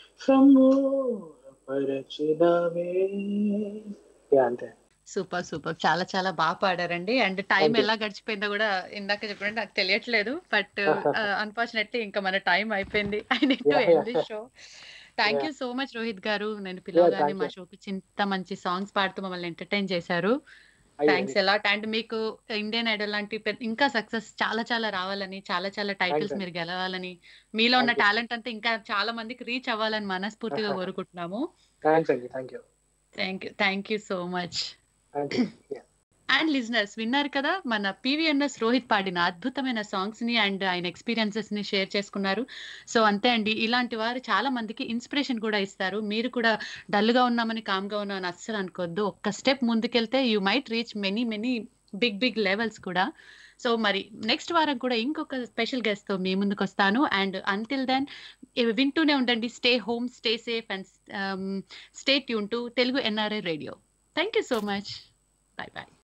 సమ్మోహపరచుదావే యా, అంతే సూపర్ సూపర్ చాలా చాలా బాగా పాడారండి అండ్ టైం Thank you. ఎలా గడిచిపోయిందో కూడా ఇందాక చెప్పినట్టు నాకు తెలియట్లేదు బట్ అన్ఫార్చునేట్లీ ఇంకా మన టైం అయిపోయింది I need to Yeah, end the yeah. Show thank Yeah. You so much Rohit గారు నేను పిలవగానే thank మా you. షోకి ఇంత మంచి సాంగ్స్ పాడుతూ మమ్మల్ని ఎంటర్టైన్ చేశారు అయ్యో, థ్యాంక్స్ ఎలాట్ అండ్ మీకు ఇండియన్ ఐడల్ లాంటి పెద్ద- ఇంకా సక్సెస్ చాలా చాలా రావాలని చాలా చాలా టైటిల్స్ you. మీరు గెలవాలని మీలో ఉన్న Thank you. టాలెంట్ అంతా ఇంకా చాలా మందికి రీచ్ అవ్వాలని మనస్ఫూర్తిగా కోరుకుంటున్నాము థ్యాంక్స్ అండి thank you thank you thank you so much thank you and listeners విన్నారు కదా మన పివిఎన్ఎస్ రోహిత్ పాడిన అద్భుతమైన సాంగ్స్ ని అండ్ ఆయన ఎక్స్పీరియన్సెస్ ని షేర్ చేసుకున్నారు సో అంతే అండి ఇలాంటి వారు చాలా మందికి ఇన్స్పిరేషన్ కూడా ఇస్తారు మీరు కూడా డల్ గా ఉన్నామని కామ్ గా ఉన్నామని అస్సలు అనుకోవద్దు ఒక్క స్టెప్ ముందుకెళ్తే you might reach many many big big levels కూడా సో మరి నెక్స్ట్ వారం కూడా ఇంకొక స్పెషల్ గెస్ట్ తో మీ ముందుకు వస్తాను అండ్ అంటిల్ దెన్ వింటూనే ఉండండి stay home stay safe and stay tune to Telugu NRI radio thank you so much bye bye